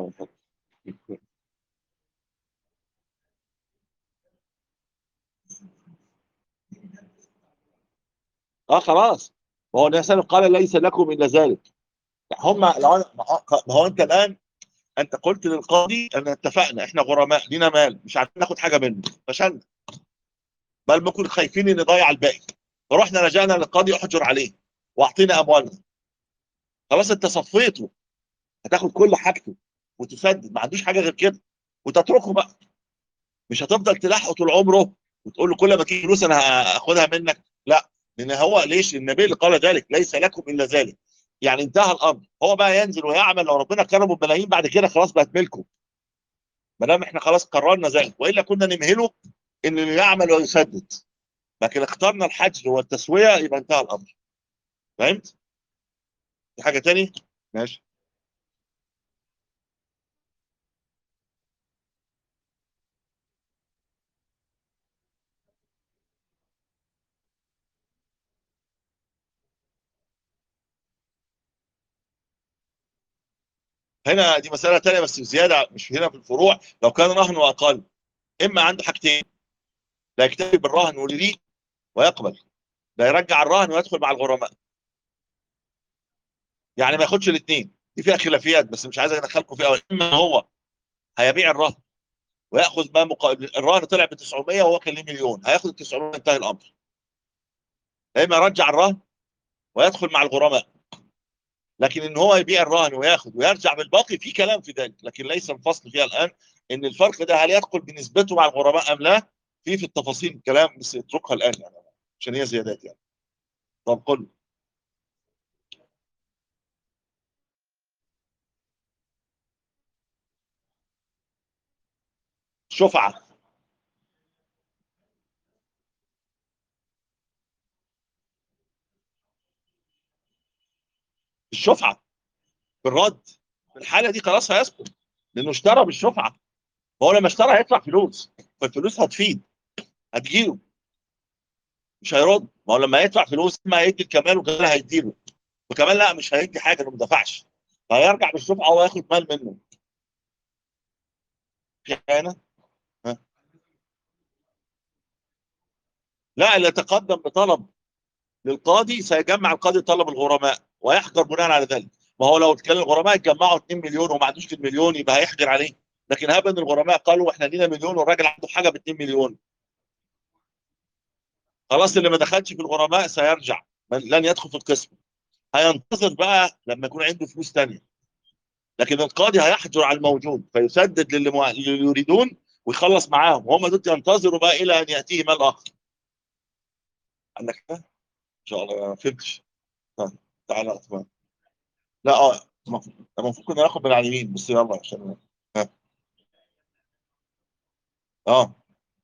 اه خلاص ما هو النبي قال ليس لكم الا ذلك هم لو أنا ما هو انت الان انت قلت للقاضي ان اتفقنا احنا غرماء لينا مال مش عارفين ناخد حاجه منه فشلنا بل ممكن خايفين ان نضيع الباقي فرحنا رجعنا للقاضي احجر عليه واعطينا اموالنا خلاص انت صفيته هتاخد كل حاجته وتسدد ما عندوش حاجه غير كده وتتركه بقى مش هتفضل تلاحقه طول عمره وتقول له كل ما تيجي فلوس انا هاخدها منك لا لان هو ليش النبي اللي قال ذلك ليس لكم الا ذلك يعني انتهى الامر هو بقى ينزل ويعمل لو ربنا كرمه بملايين بعد كده خلاص بقت ملكه ما دام احنا خلاص قررنا ذلك والا كنا نمهله ان اللي يعمل ويسدد لكن اخترنا الحجر والتسويه يبقى انتهى الامر فهمت؟ في حاجه تاني؟ ماشي هنا دي مسألة تانية بس زيادة مش هنا في الفروع لو كان رهن وأقل إما عنده حاجتين لا يكتفي بالرهن وليه ويقبل لا يرجع الرهن ويدخل مع الغرماء يعني ما ياخدش الاثنين دي فيها خلافيات بس مش عايز ادخلكم فيها اما هو هيبيع الرهن وياخذ ما مقابل الرهن طلع ب 900 وهو كان ليه مليون هياخد ال 900 انتهى الامر يا اما يرجع الرهن ويدخل مع الغرماء لكن ان هو يبيع الرهن وياخد ويرجع بالباقي في كلام في ذلك لكن ليس الفصل فيها الان ان الفرق ده هل يدخل بنسبته مع الغرماء ام لا في في التفاصيل كلام بس اتركها الان يعني عشان هي زيادات يعني طب قل شفعه الشفعه بالرد في الحاله دي خلاص هيسقط لانه اشترى بالشفعه فهو لما اشترى هيدفع فلوس فالفلوس هتفيد هتجيله مش هيرد ما هو لما يدفع فلوس ما هيدي الكمال وكمان هيديله وكمان لا مش هيدي حاجه انه ما دفعش فهيرجع بالشفعه وياخد مال منه في خيانه ها لا اللي يتقدم بطلب للقاضي سيجمع القاضي طلب الغرماء ويحجر بناء على ذلك ما هو لو كان الغرماء اتجمعوا 2 مليون وما عندوش المليون يبقى هيحجر عليه لكن هب ان الغرماء قالوا احنا لينا مليون والراجل عنده حاجه ب 2 مليون خلاص اللي ما دخلش في الغرماء سيرجع لن يدخل في القسم هينتظر بقى لما يكون عنده فلوس ثانيه لكن القاضي هيحجر على الموجود فيسدد للي, مع... للي يريدون ويخلص معاهم وهم دول ينتظروا بقى الى ان ياتيه مال اخر عندك حاجه؟ ان شاء الله ما فهمتش تعالى أطمان. لا اه المفروض كنا ناخد من على اليمين بس يلا عشان ها. اه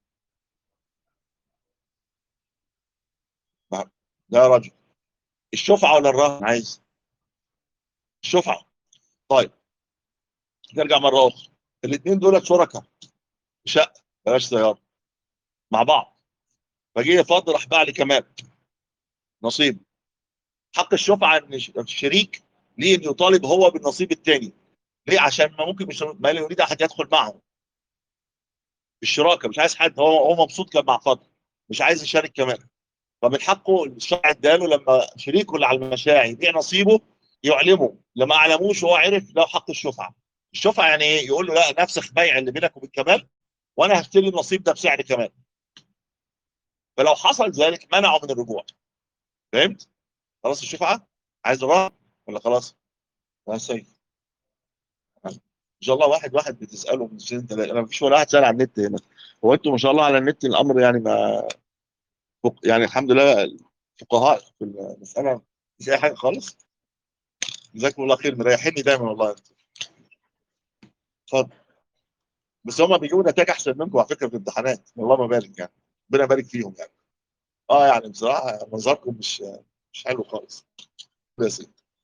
لا يا راجل الشفعه ولا الرهن عايز الشفعه طيب نرجع مره اخرى الاثنين دول شركاء شقه بلاش سياره مع بعض فجه يفضل راح باع لي كمان نصيب حق الشفعه ان الشريك ليه ان يطالب هو بالنصيب الثاني ليه عشان ما ممكن مش ما لا يريد احد يدخل معه الشراكه مش عايز حد هو هو مبسوط كان مع فضل مش عايز يشارك كمان فمن حقه الشرع اداله لما شريكه اللي على المشاعر يبيع نصيبه يعلمه لما اعلموش وهو عرف له حق الشفعه الشفعه يعني ايه يقول له لا نفسخ بيع اللي بينك وبين كمال وانا هشتري النصيب ده بسعر كمال فلو حصل ذلك منعه من الرجوع فهمت خلاص الشفعه عايز راه ولا خلاص لا سيف ان شاء الله واحد واحد بتساله من سنين ثلاثه انا مفيش ولا واحد سال على النت هنا هو انتوا ما شاء الله على النت الامر يعني ما فق- يعني الحمد لله الفقهاء في المساله مش اي حاجه خالص جزاكم الله خير مريحيني دايما والله انت اتفضل بس هم بيجيبوا نتائج احسن منكم على فكره في الامتحانات والله ما بالك يعني ربنا يبارك فيهم يعني اه يعني بصراحه منظركم مش مش حلو خالص بس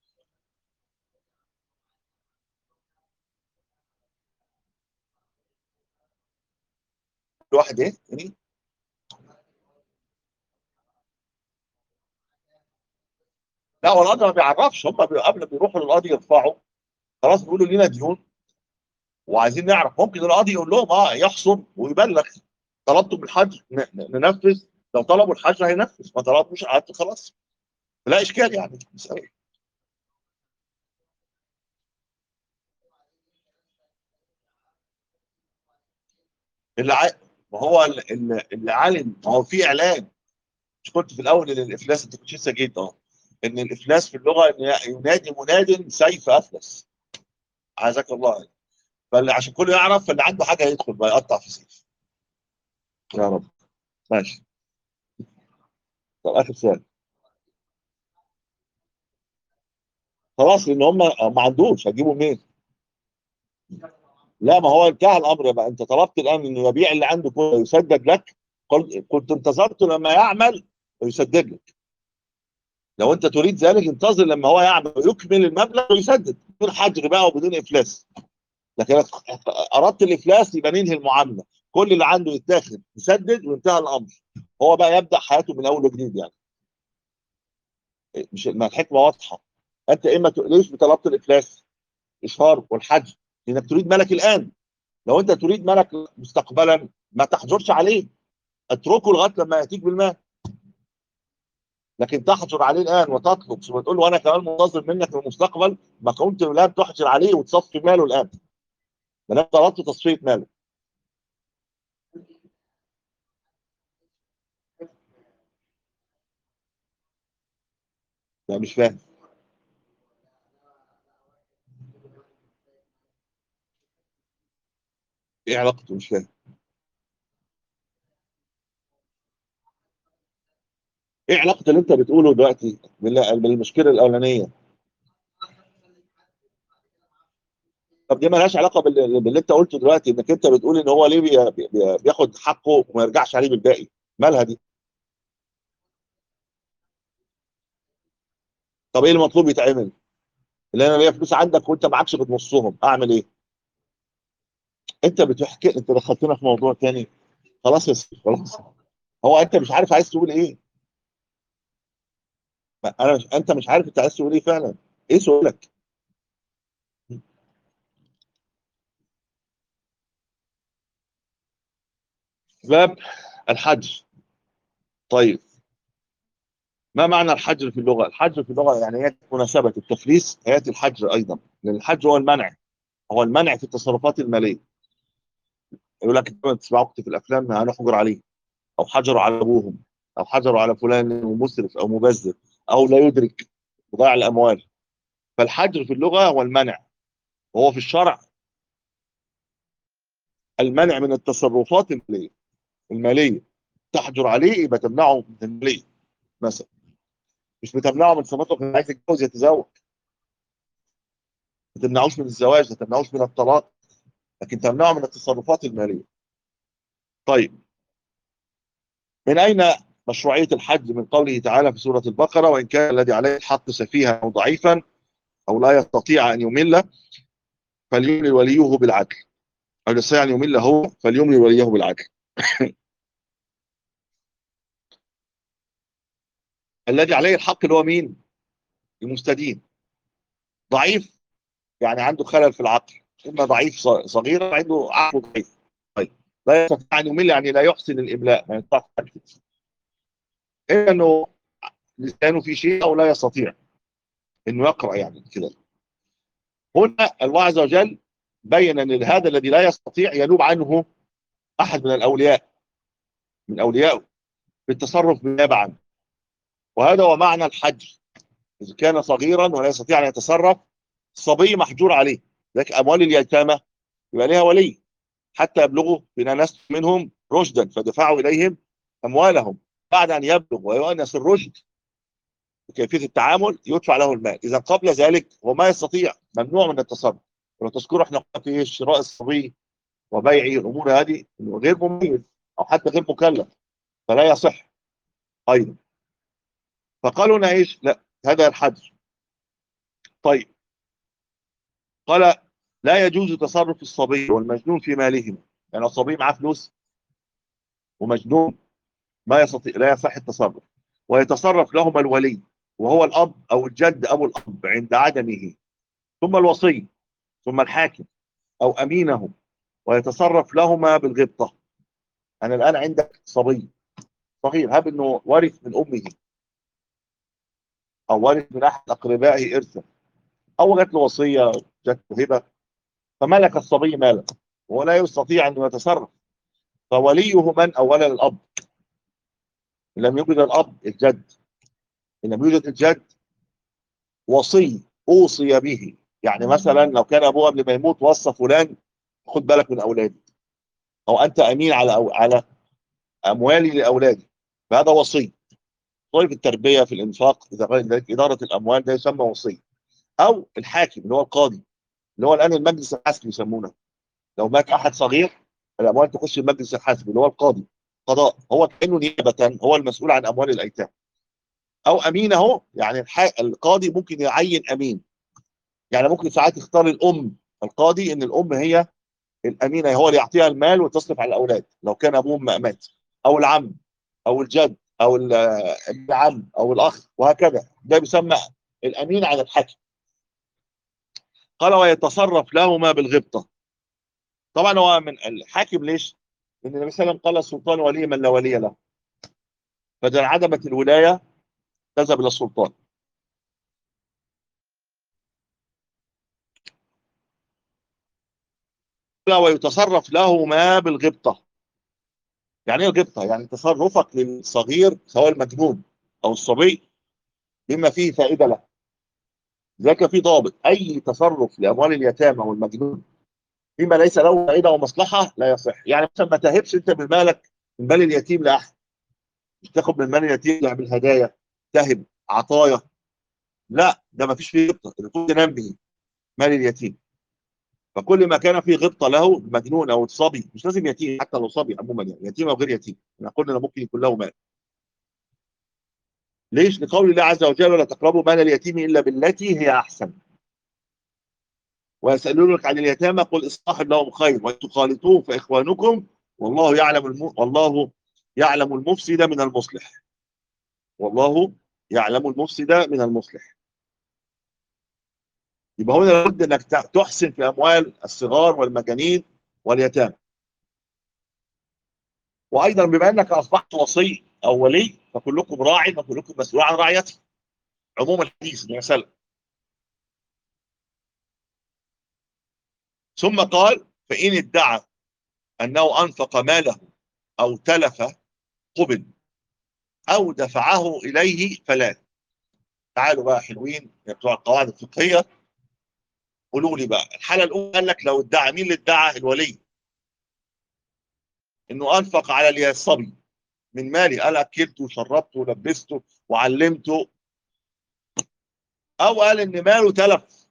واحد ايه يعني لا هو القاضي ما بيعرفش هم بي- قبل ما بيروحوا للقاضي يرفعوا خلاص بيقولوا لينا ديون وعايزين نعرف ممكن القاضي يقول لهم اه يحصل ويبلغ طلبتم الحجر ن- ن- ننفذ لو طلبوا الحجر هينفذ ما طلبوش قعدت خلاص لا اشكال يعني مسألة. اللي عا... ما هو ال- ال- اللي عالم ما هو في اعلان مش قلت في الاول ان الافلاس انت كنت لسه جيت اه ان الافلاس في اللغه إن ينادي مناد سيف افلس عزك الله فاللي عشان كله يعرف فاللي عنده حاجه يدخل بقى يقطع في سيف يا رب ماشي طب اخر سؤال خلاص لان هم ما عندوش هتجيبوا منين؟ لا ما هو انتهى الامر بقى انت طلبت الان انه يبيع اللي عنده كله يسدد لك قلت كنت انتظرت لما يعمل ويسدد لك لو انت تريد ذلك انتظر لما هو يعمل ويكمل المبلغ ويسدد بدون حجر بقى وبدون افلاس لكن اردت الافلاس يبقى ننهي المعامله كل اللي عنده يتاخد يسدد وانتهى الامر هو بقى يبدا حياته من اول وجديد يعني مش ما الحكمه واضحه انت اما ت- ليش طلبت الافلاس اشهار والحج لانك تريد ملك الان لو انت تريد ملك مستقبلا ما تحجرش عليه اتركه لغايه لما ياتيك بالمال لكن تحجر عليه الان وتطلب ثم تقول له انا كمان منتظر منك في المستقبل ما كنت الان تحجر عليه وتصفي ماله الان ما دام طلبت تصفيه ماله لا مش فاهم ايه علاقته مش فاهم ايه علاقه اللي انت بتقوله دلوقتي بال- بالمشكله الاولانيه طب دي مالهاش علاقه بال- باللي انت قلته دلوقتي انك انت بتقول ان هو ليه بي- بي- بياخد حقه وما يرجعش عليه بالباقي مالها دي طب ايه المطلوب يتعمل اللي انا ليا فلوس عندك وانت معكش غير نصهم اعمل ايه انت بتحكي انت دخلتنا في موضوع تاني خلاص يا سيدي خلاص هو انت مش عارف عايز تقول ايه ما انا مش... انت مش عارف انت عايز تقول ايه فعلا ايه سؤالك باب الحج طيب ما معنى الحجر في اللغه الحجر في اللغه يعني هي مناسبه التفليس هياتي الحجر ايضا لان الحجر هو المنع هو المنع في التصرفات الماليه يقول لك انتوا تسمعوا في الافلام هنحجر عليه او حجروا على ابوهم او حجروا على فلان مسرف او مبذر او لا يدرك ضياع الاموال فالحجر في اللغه هو المنع وهو في الشرع المنع من التصرفات الماليه الماليه تحجر عليه يبقى تمنعه من الماليه مثلا مش بتمنعه من صفاته كان عايز يتجوز يتزوج ما تمنعوش من الزواج ما تمنعوش من الطلاق لكن تمنعه من التصرفات الماليه طيب من اين مشروعيه الحج من قوله تعالى في سوره البقره وان كان الذي عليه الحق سفيها او ضعيفا او لا يستطيع ان يمل فليملل وليه بالعدل او يستطيع ان يمل هو فليملل وليه بالعدل الذي عليه الحق اللي هو مين؟ المستدين ضعيف يعني عنده خلل في العقل اما ضعيف ص- صغير عنده عقل ضعيف طيب لا يستطيع ان يمل يعني لا يحسن الاملاء ما ينفعش يكتب. اما انه لسانه في شيء او لا يستطيع انه يقرا يعني كده هنا الله عز وجل بين ان هذا الذي لا يستطيع ينوب عنه احد من الاولياء من اوليائه بالتصرف بالنيابه عنه وهذا هو معنى الحجر اذا كان صغيرا ولا يستطيع ان يتصرف الصبي محجور عليه لكن اموال اليتامى يبقى لها ولي حتى يبلغوا بنا ناس منهم رشدا فدفعوا اليهم اموالهم بعد ان يبلغ ويؤنس الرشد وكيفيه التعامل يدفع له المال اذا قبل ذلك هو ما يستطيع ممنوع من التصرف ولو تذكروا احنا في شراء الصبي وبيعه الامور هذه انه غير مميز او حتى غير مكلف فلا يصح ايضا فقالوا لنا ايش لا هذا الحجر طيب قال لا يجوز تصرف الصبي والمجنون في مالهما يعني الصبي معاه فلوس ومجنون ما يستطيع لا يصح التصرف ويتصرف لهما الولي وهو الاب او الجد او الاب عند عدمه ثم الوصي ثم الحاكم او امينهم ويتصرف لهما بالغبطه انا الان عندك صبي صغير هب انه ورث من امه او ورث من احد اقربائه ارثا او جات له وصيه جات له هبه فملك الصبي مالا ولا يستطيع ان يتصرف فوليه من اولا الاب ان لم يوجد الاب الجد ان لم يوجد الجد وصي اوصي به يعني مثلا لو كان ابوه قبل ما يموت وصى فلان خد بالك من اولادي او انت امين على أو على اموالي لاولادي فهذا وصي وصي في التربيه في الانفاق اذا غير ذلك اداره الاموال ده يسمى وصي او الحاكم اللي هو القاضي اللي هو الان المجلس الحاسبي يسمونه لو مات احد صغير الاموال تخش المجلس الحاسبي اللي هو القاضي قضاء هو كانه نيابه هو المسؤول عن اموال الايتام او امين اهو يعني القاضي ممكن يعين امين يعني ممكن ساعات يختار الام القاضي ان الام هي الامينه هو اللي يعطيها المال وتصرف على الاولاد لو كان ابوهم مات او العم او الجد او العم او الاخ وهكذا ده بيسمى الامين على الحكم قال ويتصرف لهما بالغبطه طبعا هو من الحاكم ليش؟ لان النبي صلى الله عليه وسلم قال السلطان ولي من لا ولي له فاذا انعدمت الولايه تذهب الى السلطان ويتصرف له ما بالغبطة يعني ايه الغبطة؟ يعني تصرفك للصغير سواء المجنون أو الصبي بما فيه فائدة له ذاك في ضابط أي تصرف لأموال اليتامى والمجنون فيما ليس له فائدة ومصلحة لا يصح يعني مثلا ما تهبش أنت من مالك من مال اليتيم لأحد مش تاخد من مال اليتيم تعمل هدايا تهب عطايا لا ده ما فيش فيه غبطة المفروض تنام به مال اليتيم فكل ما كان فيه غبطه له مجنون او صبي مش لازم يتيم حتى لو صبي عموما يعني يتيم او غير يتيم احنا قلنا ممكن يكون له مال ليش لقول الله عز وجل ولا تقربوا مال اليتيم الا بالتي هي احسن ويسالونك عن اليتامى قل اصلاح لهم خير وان تخالطوهم فاخوانكم والله يعلم الم... والله يعلم المفسد من المصلح والله يعلم المفسد من المصلح يبقى هنا لابد انك تحسن في اموال الصغار والمجانين واليتامى وايضا بما انك اصبحت وصي او ولي فكلكم راع وكلكم مسؤول عن رعيته عموم الحديث النبي صلى الله عليه وسلم ثم قال فان ادعى انه انفق ماله او تلف قبل او دفعه اليه فلا تعالوا بقى حلوين يا بتوع القواعد الفقهيه قولوا لي بقى الحاله الاولى قال لك لو ادعى مين اللي ادعى الولي انه انفق على الصبي من مالي قال اكلته وشربته ولبسته وعلمته او قال ان ماله تلف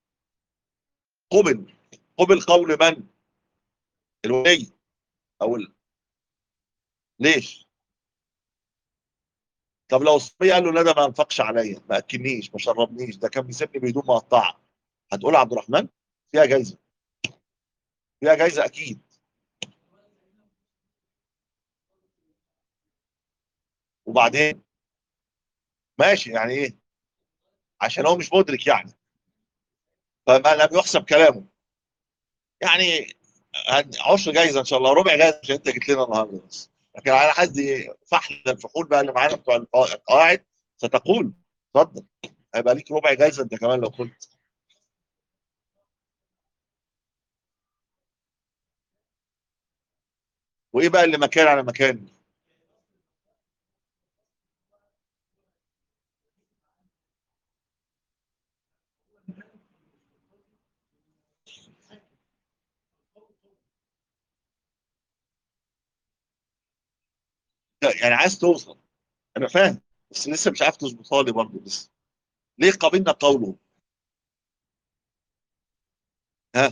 قبل قبل قول من الولي او ال... ليش طب لو الصبي قال له لا ده ما انفقش عليا ما اكلنيش ما شربنيش ده كان بيسيبني بهدوم مقطعه هتقول عبد الرحمن فيها جايزه فيها جايزه اكيد وبعدين ماشي يعني ايه عشان هو مش مدرك يعني فما لم يحسب كلامه يعني عشر جايزه ان شاء الله ربع جايزه عشان انت جيت لنا النهارده بس لكن على حد فحل الفحول بقى اللي معانا بتوع القواعد ستقول اتفضل هيبقى ليك ربع جايزه انت كمان لو قلت وايه بقى اللي مكان على مكان يعني عايز توصل انا فاهم بس لسه مش عارف تظبطها لي برضه لسه ليه قابلنا قوله ها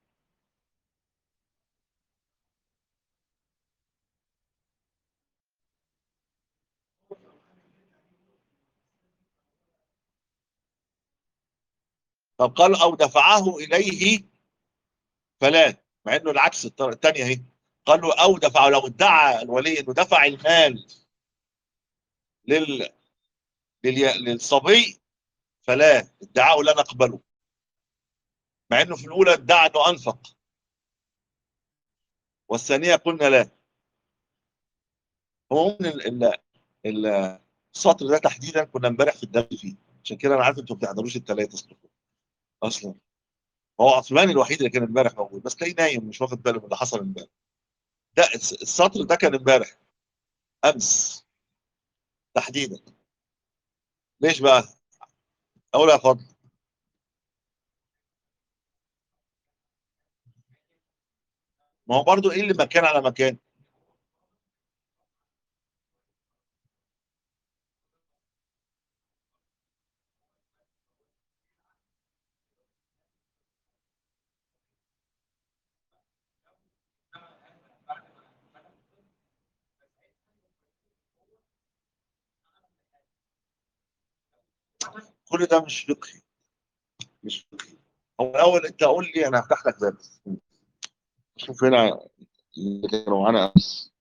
طب قال او دفعه اليه فلا مع انه العكس الثانيه اهي قال له او دفعه لو ادعى الولي انه دفع المال لل... لل... للصبي فلا ادعاءه لا نقبله مع انه في الاولى ادعى انه انفق والثانيه قلنا لا هو من ال... ال... السطر ده تحديدا كنا امبارح في الدرس فيه عشان كده انا عارف انتوا ما بتحضروش الثلاثه اصلا هو عثمان الوحيد اللي كان امبارح موجود بس تلاقيه نايم مش واخد باله من اللي حصل امبارح ده السطر ده كان امبارح امس تحديدا ليش بقى؟ اقول يا فضل ما هو برضه ايه اللي مكان على مكان كل ده مش فقهي مش فقهي هو الاول انت قول لي انا هفتح لك باب شوف هنا اللي كانوا معانا امس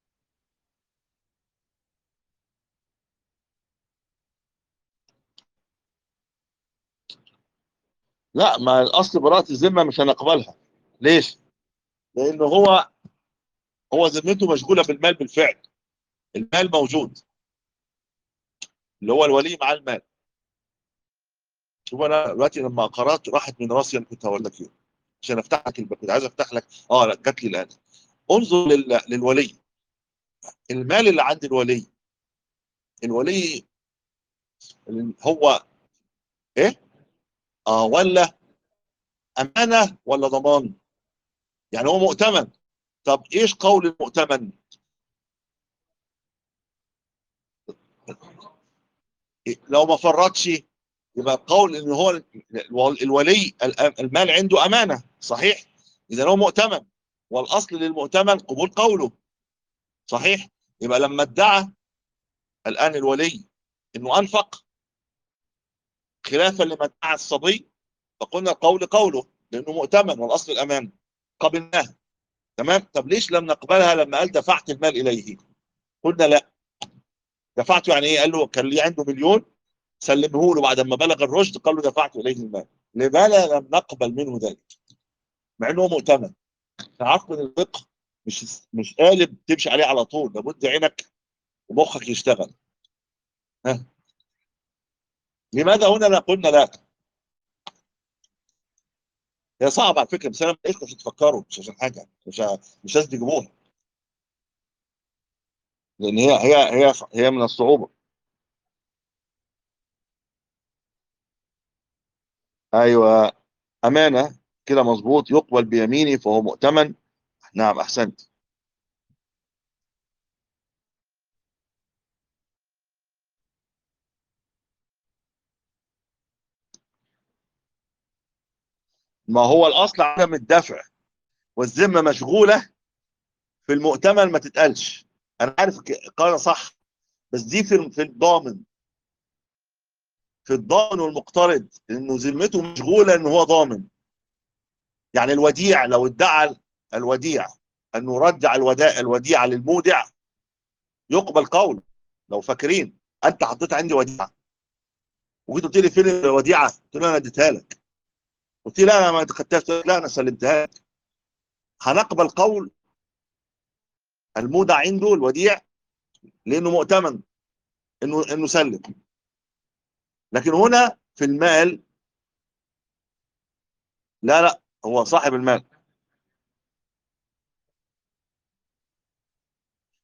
لا ما الاصل براءة الذمة مش هنقبلها ليش؟ لانه هو هو ذمته مشغولة بالمال بالفعل المال موجود اللي هو الولي مع المال شوف انا دلوقتي لما قرات راحت من راسي انا كنت هقول لك ايه عشان افتح لك الباب كنت عايز افتح لك اه لا جات لي الان انظر لل... للولي المال اللي عند الولي الولي هو ايه اه ولا امانه ولا ضمان يعني هو مؤتمن طب ايش قول المؤتمن لو ما فرطش يبقى قول ان هو الولي المال عنده امانه صحيح اذا هو مؤتمن والاصل للمؤتمن قبول قوله صحيح يبقى لما ادعى الان الولي انه انفق خلافا لما ادعى الصبي فقلنا القول قوله لانه مؤتمن والاصل الامان قبلناه تمام طب ليش لم نقبلها لما قال دفعت المال اليه قلنا لا دفعته يعني ايه قال له كان لي عنده مليون سلمه له بعد ما بلغ الرشد قال له دفعت اليه المال لماذا لم نقبل منه ذلك مع انه مؤتمن تعرف ان الفقه مش مش قالب تمشي عليه على طول لابد عينك ومخك يشتغل ها لماذا هنا لا قلنا لا هي صعبة على فكرة بس انا قلت مش تفكروا مش عشان حاجة مش مش لازم تجيبوها لان هي هي هي هي من الصعوبة ايوه امانة كده مظبوط يقبل بيمينه فهو مؤتمن نعم احسنت ما هو الاصل عدم الدفع والذمه مشغوله في المؤتمن ما تتقالش انا عارف قال صح بس دي في في الضامن في الضامن والمقترض انه ذمته مشغوله ان هو ضامن يعني الوديع لو ادعى الوديع انه رجع الوداع الوديعه للمودع يقبل قول لو فاكرين انت حطيت عندي وديعه وجيت قلت لي فين الوديعه؟ قلت له انا اديتها لك قلت لي لا انا ما خدتهاش لا انا سلمتها لك هنقبل قول المودع عنده الوديع لانه مؤتمن انه انه سلم لكن هنا في المال لا لا, لا هو صاحب المال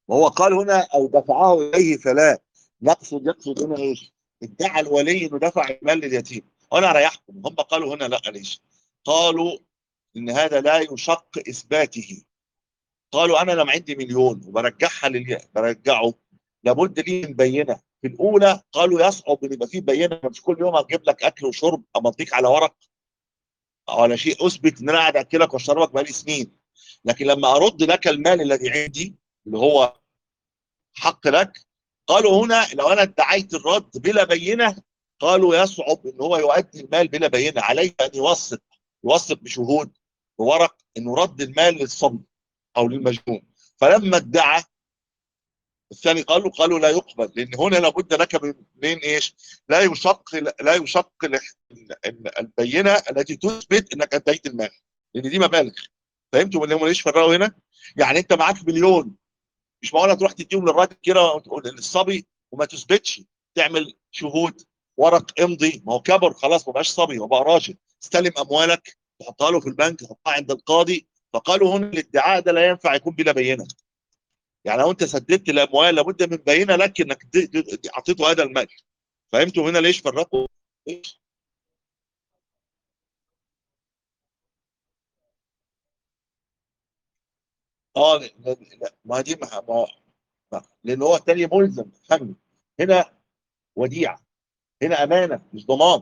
وهو قال هنا او دفعه اليه فلا نقصد يقصد هنا ايش؟ ادعى الولي انه دفع المال لليتيم وانا اريحكم هم قالوا هنا لا ليش؟ قالوا ان هذا لا يشق اثباته قالوا انا لما عندي مليون وبرجعها لل برجعه لابد لي من بينه في الاولى قالوا يصعب ان يبقى فيه بينه مش كل يوم هجيب لك اكل وشرب امضيك على ورق او على شيء اثبت ان انا قاعد اكلك واشربك بقالي سنين لكن لما ارد لك المال الذي عندي اللي هو حق لك قالوا هنا لو انا ادعيت الرد بلا بينه قالوا يصعب ان هو يؤدي المال بلا بينه عليه ان يوثق يوثق بشهود بورق انه رد المال للصبي او للمجنون فلما ادعى الثاني قالوا قالوا لا يقبل لان هنا لابد لك من من ايش؟ لا يشق لا يشق البينه التي تثبت انك اديت المال لان دي مبالغ فهمتوا ان هم ليش فرقوا هنا؟ يعني انت معاك مليون مش معقوله تروح تديهم للراجل كده للصبي وما تثبتش تعمل شهود ورق امضي ما هو كبر خلاص ما بقاش صبي هو بقى راجل استلم اموالك تحطها له في البنك تحطها عند القاضي فقالوا هنا الادعاء ده لا ينفع يكون بلا بينه يعني لو انت سددت الاموال لابد من بينه لك انك اعطيته هذا المال فهمتوا هنا ليش فرقوا إيش؟ اه لا ما دي ما ما لان هو الثاني ملزم فهمني هنا وديعه هنا امانه مش ضمان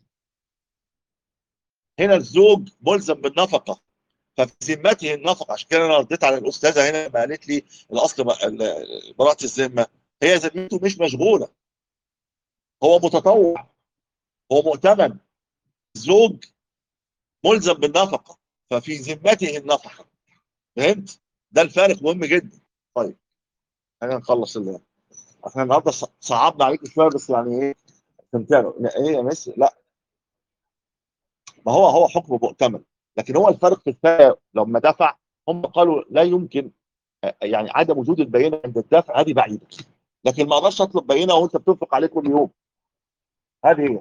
هنا الزوج ملزم بالنفقه ففي ذمته النفقه عشان كده انا رديت على الاستاذه هنا لما قالت لي الاصل براءه الذمه هي ذمته مش مشغوله هو متطوع هو مؤتمن الزوج ملزم بالنفقه ففي ذمته النفقه فهمت؟ ده الفارق مهم جدا طيب خلينا نخلص اللي احنا النهارده صعبنا عليكم شويه بس يعني ايه استمتعوا ايه يا ميسي لا ما هو هو حكم مؤتمن لكن هو الفرق في الثانيه لما دفع هم قالوا لا يمكن يعني عدم وجود البينه عند الدفع هذه بعيده لكن ما اقدرش اطلب بينه وانت بتنفق عليه كل يوم هذه هي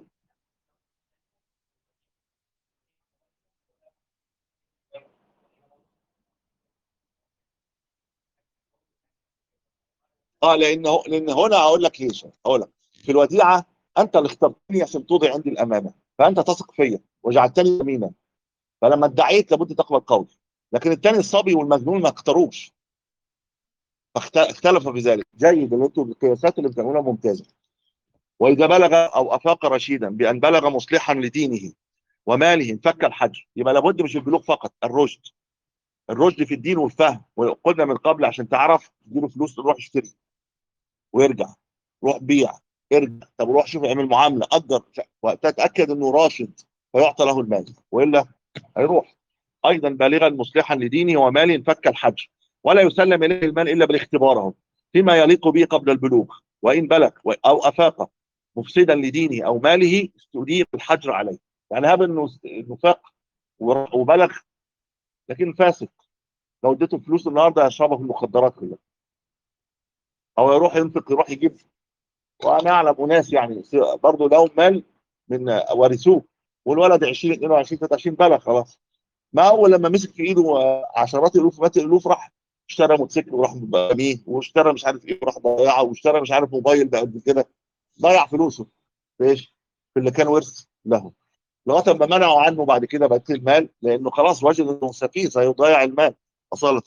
اه لان لان هنا هقول لك ليش هقول لك في الوديعه انت اللي اخترتني عشان توضع عندي الامانه فانت تثق فيا وجعلتني يمينا فلما ادعيت لابد تقبل قولي لكن الثاني الصبي والمجنون ما اختاروش فاختلفوا في ذلك جيد اللي انتوا القياسات اللي بتعملوها ممتازه واذا بلغ او افاق رشيدا بان بلغ مصلحا لدينه وماله انفك الحجر يبقى لابد مش البلوغ فقط الرشد الرشد في الدين والفهم وقلنا من قبل عشان تعرف تديله فلوس تروح اشتري ويرجع روح بيع ارجع طب روح شوف اعمل معامله اجر وتتاكد انه راشد فيعطى له المال والا هيروح ايضا بالغا مصلحا لدينه وماله فك الحج ولا يسلم اليه المال الا بالاختبار فيما يليق به قبل البلوغ وان بلغ او افاق مفسدا لدينه او ماله استدير الحجر عليه يعني هذا انه فاق وبلغ لكن فاسق لو اديته فلوس النهارده هيشربها في المخدرات كلها او يروح ينفق يروح يجيب وانا اعلم اناس يعني برضه لهم مال من ورثوه والولد 20 22 23 بلغ خلاص ما اول لما مسك في ايده عشرات الالوف مئات الالوف راح اشترى موتوسيكل وراح بنيه واشترى مش عارف ايه وراح ضيعه واشترى مش عارف موبايل ده قد كده ضيع فلوسه في ايش؟ في اللي كان ورث له لغايه ما منعوا عنه بعد كده بقيه المال لانه خلاص وجد انه سفيه سيضيع المال اصاله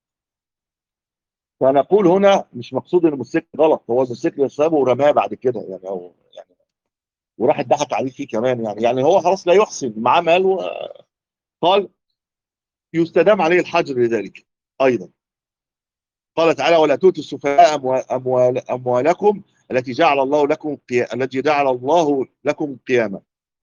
فنقول هنا مش مقصود ان الموتوسيكل غلط هو الموتوسيكل سابه ورماه بعد كده يعني هو يعني وراح اتضحك عليه فيه كمان يعني يعني هو خلاص لا يحسن معاه مال قال يستدام عليه الحجر لذلك ايضا قال تعالى ولا تؤتوا السفهاء أموال اموالكم التي جعل الله لكم التي جعل الله لكم قياما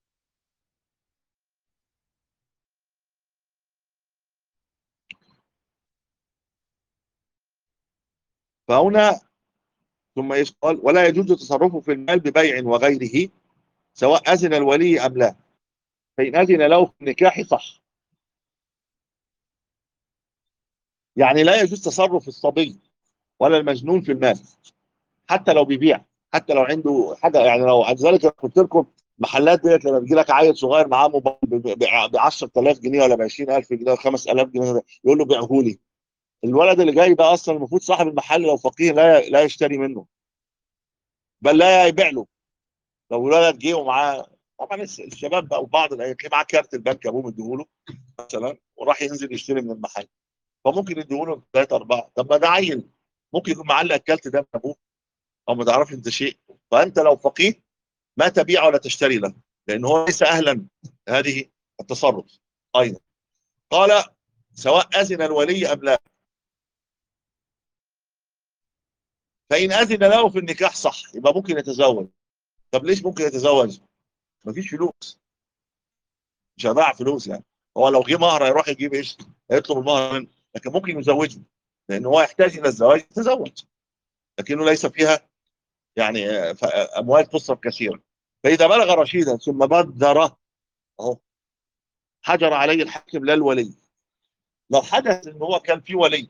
فهنا ثم ايش قال ولا يجوز تصرفه في المال ببيع وغيره سواء اذن الولي ام لا فان اذن له في النكاح صح يعني لا يجوز تصرف الصبي ولا المجنون في المال حتى لو بيبيع حتى لو عنده حاجه يعني لو عن ذلك قلت لكم محلات ديت لما بيجي لك عيل صغير معاه موبايل ب 10000 جنيه ولا ب 20000 جنيه ولا 5000 جنيه يقول له بيعه لي الولد اللي جاي ده اصلا المفروض صاحب المحل لو فقيه لا لا يشتري منه بل لا يبيع له لو الولد جه ومعاه طبعا الشباب بقى وبعض الايام تلاقيه معاه كارت البنك ابوه مديهوله مثلا وراح ينزل يشتري من المحل فممكن يديهوله ثلاثه اربعه طب ما ده عيل ممكن يكون معلق الكارت ده من ابوه او ما تعرفش انت شيء فانت لو فقيه ما تبيع ولا تشتري له لان هو ليس اهلا هذه التصرف ايضا قال سواء اذن الولي ام لا فان اذن له في النكاح صح يبقى ممكن يتزوج طب ليش ممكن يتزوج مفيش فلوس مش هيضيع فلوس يعني هو لو جه مهر هيروح يجيب ايش هيطلب المهر منه لكن ممكن يزوجه لان هو يحتاج الى الزواج يتزوج لكنه ليس فيها يعني اموال تصرف كثيرا فاذا بلغ رشيدا ثم بدر اهو حجر عليه الحاكم لا الولي لو حدث ان هو كان في ولي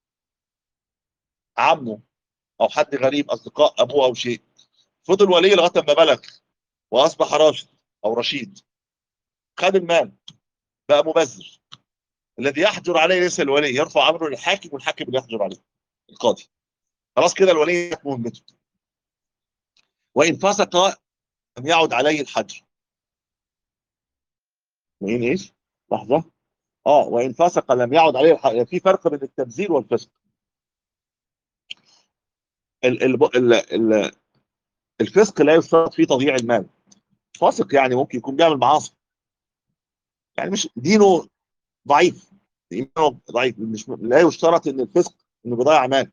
عمه او حد غريب اصدقاء ابوه او شيء فضل ولي لغايه ما بلغ واصبح راشد او رشيد خد المال بقى مبذر الذي يحجر عليه ليس الولي يرفع امره للحاكم والحاكم اللي يحجر عليه القاضي خلاص كده الولي مهمته وان فسق لم يعد عليه الحجر وإن ايش؟ لحظة اه وإن فسق لم يعد عليه الحجر في فرق بين التبذير والفسق ال ال ال ال الفسق لا يشترط فيه تضييع المال فاسق يعني ممكن يكون بيعمل معاصي يعني مش دينه ضعيف دينه ضعيف مش لا يشترط ان الفسق انه بيضيع مال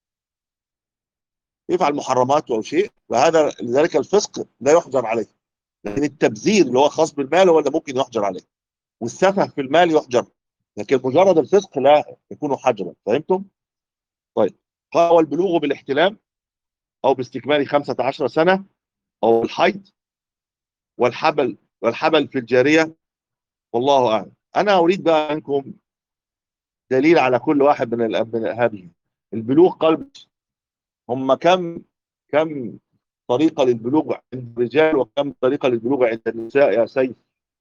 يفعل محرمات او شيء وهذا لذلك الفسق لا يحجر عليه لكن التبذير اللي هو خاص بالمال هو اللي ممكن يحجر عليه والسفه في المال يحجر لكن مجرد الفسق لا يكون حجرا فهمتم؟ طيب قال والبلوغ بالاحتلام او باستكمال 15 سنه او الحيض والحبل والحبل في الجاريه والله اعلم انا اريد بقى منكم دليل على كل واحد من, من هذه البلوغ قلب هم كم كم طريقة للبلوغ عند الرجال وكم طريقة للبلوغ عند النساء يا سيف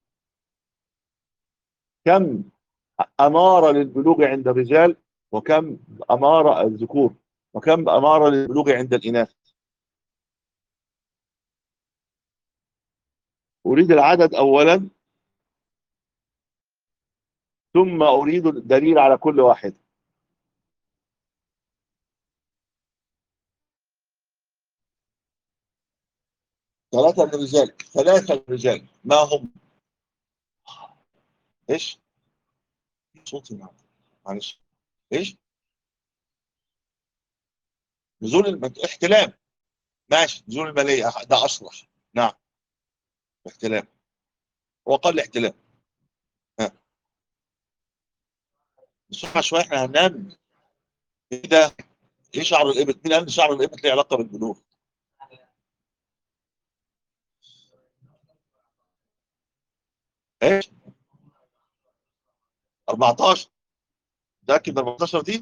كم أمارة للبلوغ عند الرجال وكم أمارة الذكور وكم أمارة للبلوغ عند الإناث أريد العدد أولا ثم أريد الدليل على كل واحد ثلاثة للرجال ثلاثة للرجال ما هم ايش صوتي معك معلش ايش نزول الم... احتلام ماشي نزول المالية ده أصلح نعم احتلام هو قال احتلام ها بسرعة شوية احنا هننام ايه ده ايه شعر الابط مين قال ان شعر الابط له علاقة بالبلوغ ايش 14 متاكد من 14 دي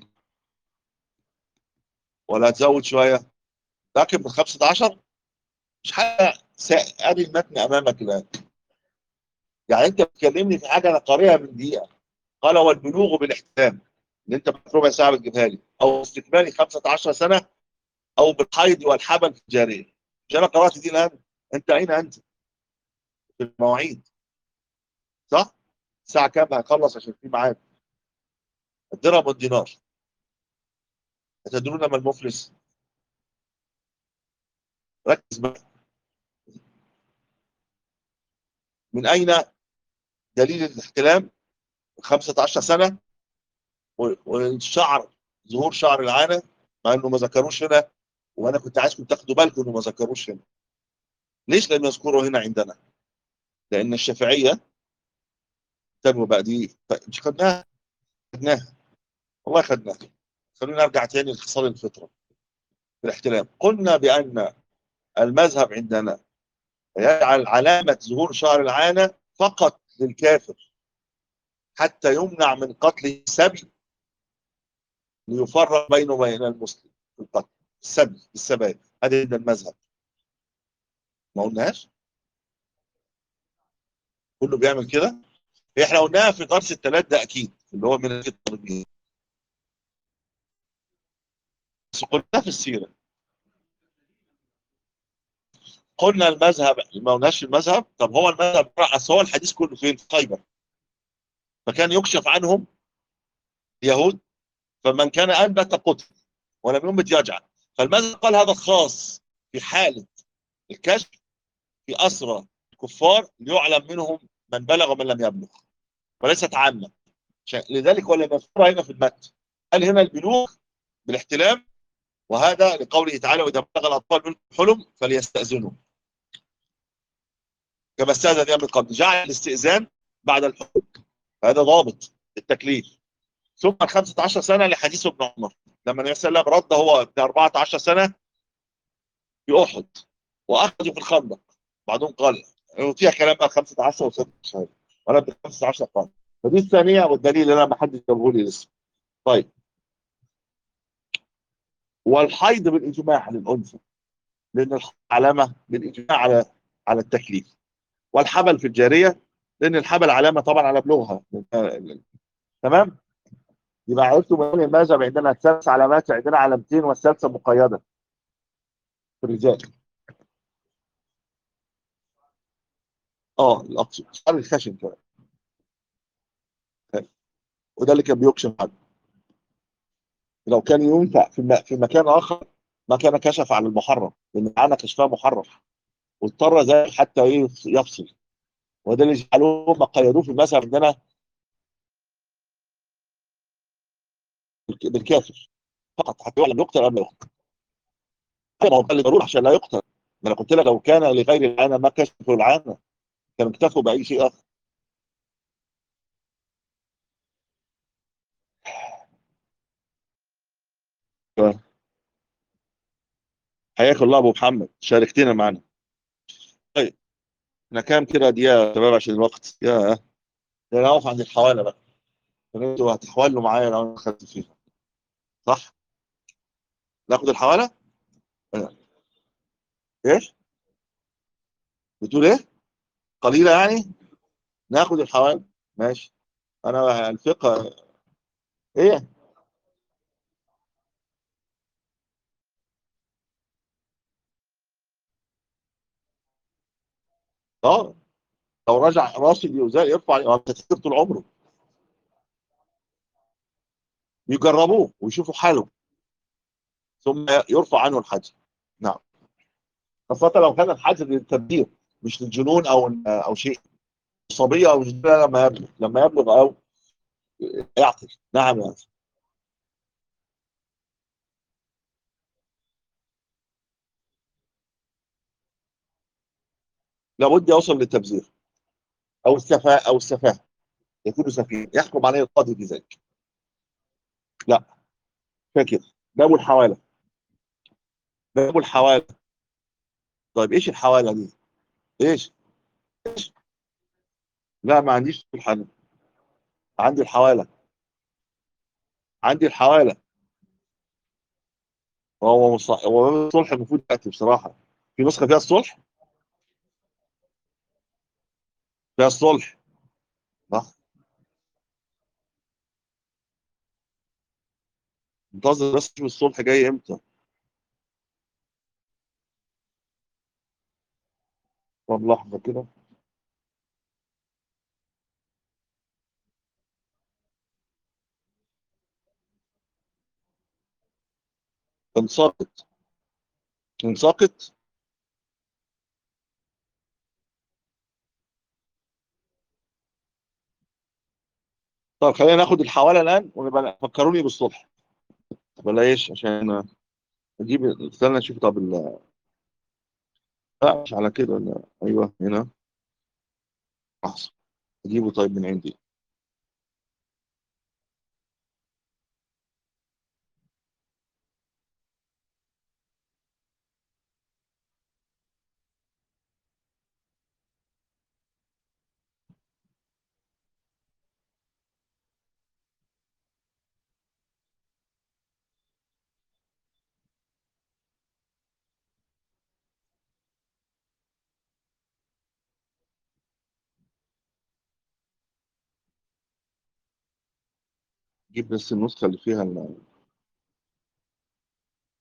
ولا هتزود شويه متاكد من 15 مش حاجه ادي المتن امامك الان يعني انت بتكلمني في حاجه انا قاريها من دقيقه قال والبلوغ بالاحتلام ان انت ربع ساعه بتجيبها لي او استكمالي 15 سنه او بالحيض والحبل في الجاريه مش انا قرات دي الان انت اين انت في المواعيد صح الساعه كام هنخلص عشان في ميعاد الدرهم والدينار أتدرون ما المفلس ركز بقى من أين دليل الاحتلام 15 سنة والشعر ظهور شعر العانة مع انه ما ذكروش هنا وانا كنت عايزكم تاخدوا بالكم انه ما ذكروش هنا ليش لم يذكروا هنا عندنا لان الشافعيه تنوي بقى دي مش خدناها خدناها والله خدناها خلونا نرجع تاني لخصال الفطره في الاحتلام قلنا بان المذهب عندنا يجعل علامه ظهور شعر العانه فقط للكافر حتى يمنع من قتل السبي ليفرق بينه وبين المسلم في القتل السبي السبايا هذا المذهب ما قلناش كله بيعمل كده احنا قلناها في درس الثلاث ده اكيد اللي هو من الطالبين بس قلنا في السيرة قلنا المذهب ما قلناش المذهب طب هو المذهب اصل هو الحديث كله فين في خيبر فكان يكشف عنهم يهود فمن كان انبت قتل ولم ينبت يجعل فالمذهب قال هذا خاص في حاله الكشف في اسرى الكفار ليعلم منهم من بلغ ومن لم يبلغ وليست عامه لذلك ولا مذكوره هنا في المتن قال هنا البلوغ بالاحتلام وهذا لقوله تعالى واذا بلغ الاطفال منكم حلم فليستاذنوا كما استاذن يوم قبل جعل الاستئذان بعد الحكم هذا ضابط التكليف ثم ال 15 سنه لحديث ابن عمر لما النبي صلى الله عليه وسلم رد هو ابن 14 سنه في احد واخذوا في الخندق بعضهم قال فيها كلام بقى 15 و16 وانا ب 15 قال فدي الثانيه والدليل اللي انا ما حدش جابه لي لسه طيب والحيض بالاجماع للانثى لان علامه بالاجماع على على التكليف والحبل في الجاريه لان الحبل علامه طبعا على بلوغها تمام يبقى عرفتوا من المذهب عندنا ثلاث علامات عندنا علامتين والثالثه مقيده في الرجال اه الاقصى شعر الخشن كمان وده اللي كان بيكشف عنه لو كان ينفع في, في مكان اخر ما كان كشف عن المحرم لان معانا كشفها محرم واضطر ذلك حتى يفصل وده اللي جعلوه ما قيدوه في المذهب عندنا بالكافر فقط حتى يعلم يقتل قبل يقتل ما هو قال ضروري عشان لا يقتل ما انا قلت لك لو كان لغير العانه ما كشفوا العانه كانوا اكتفوا باي شيء اخر حياك الله ابو محمد شاركتنا معنا طيب احنا كام كده دقيقه يا شباب عشان الوقت يا ده انا اقف عند الحواله بقى انتوا هتحولوا معايا لو انا دخلت فيها صح ناخد الحواله ايش بتقول ايه قليله يعني ناخد الحواله ماشي انا الفقه ايه اه لو رجع راسي بيوزان يرفع كتير طول عمره يجربوه ويشوفوا حاله ثم يرفع عنه الحجر نعم خاصة لو كان الحجر للتبدير مش للجنون او او شيء صبية او لما يبلغ لما يبلغ او يعقل نعم يا أخي لابد يوصل للتبذير او السفاهه او السفاهه يكون سفيه يحكم عليه القاضي بذلك لا فاكر باب الحواله باب الحواله طيب ايش الحواله دي ايش ايش لا ما عنديش في الحل عندي الحواله عندي الحواله هو مص... هو باب الصلح المفروض ياتي بصراحه في نسخه فيها الصلح فيها الصلح صح منتظر بس اشوف الصلح جاي امتى طب لحظه كده انساقط انساقط طب خلينا ناخد الحواله الان ونبقى فكروني بالصلح ولا ايش عشان اجيب استنى اشوف طب ال لا مش على كده لا ايوه هنا احسن اجيبه طيب من عندي جيب بس النسخه اللي فيها ال...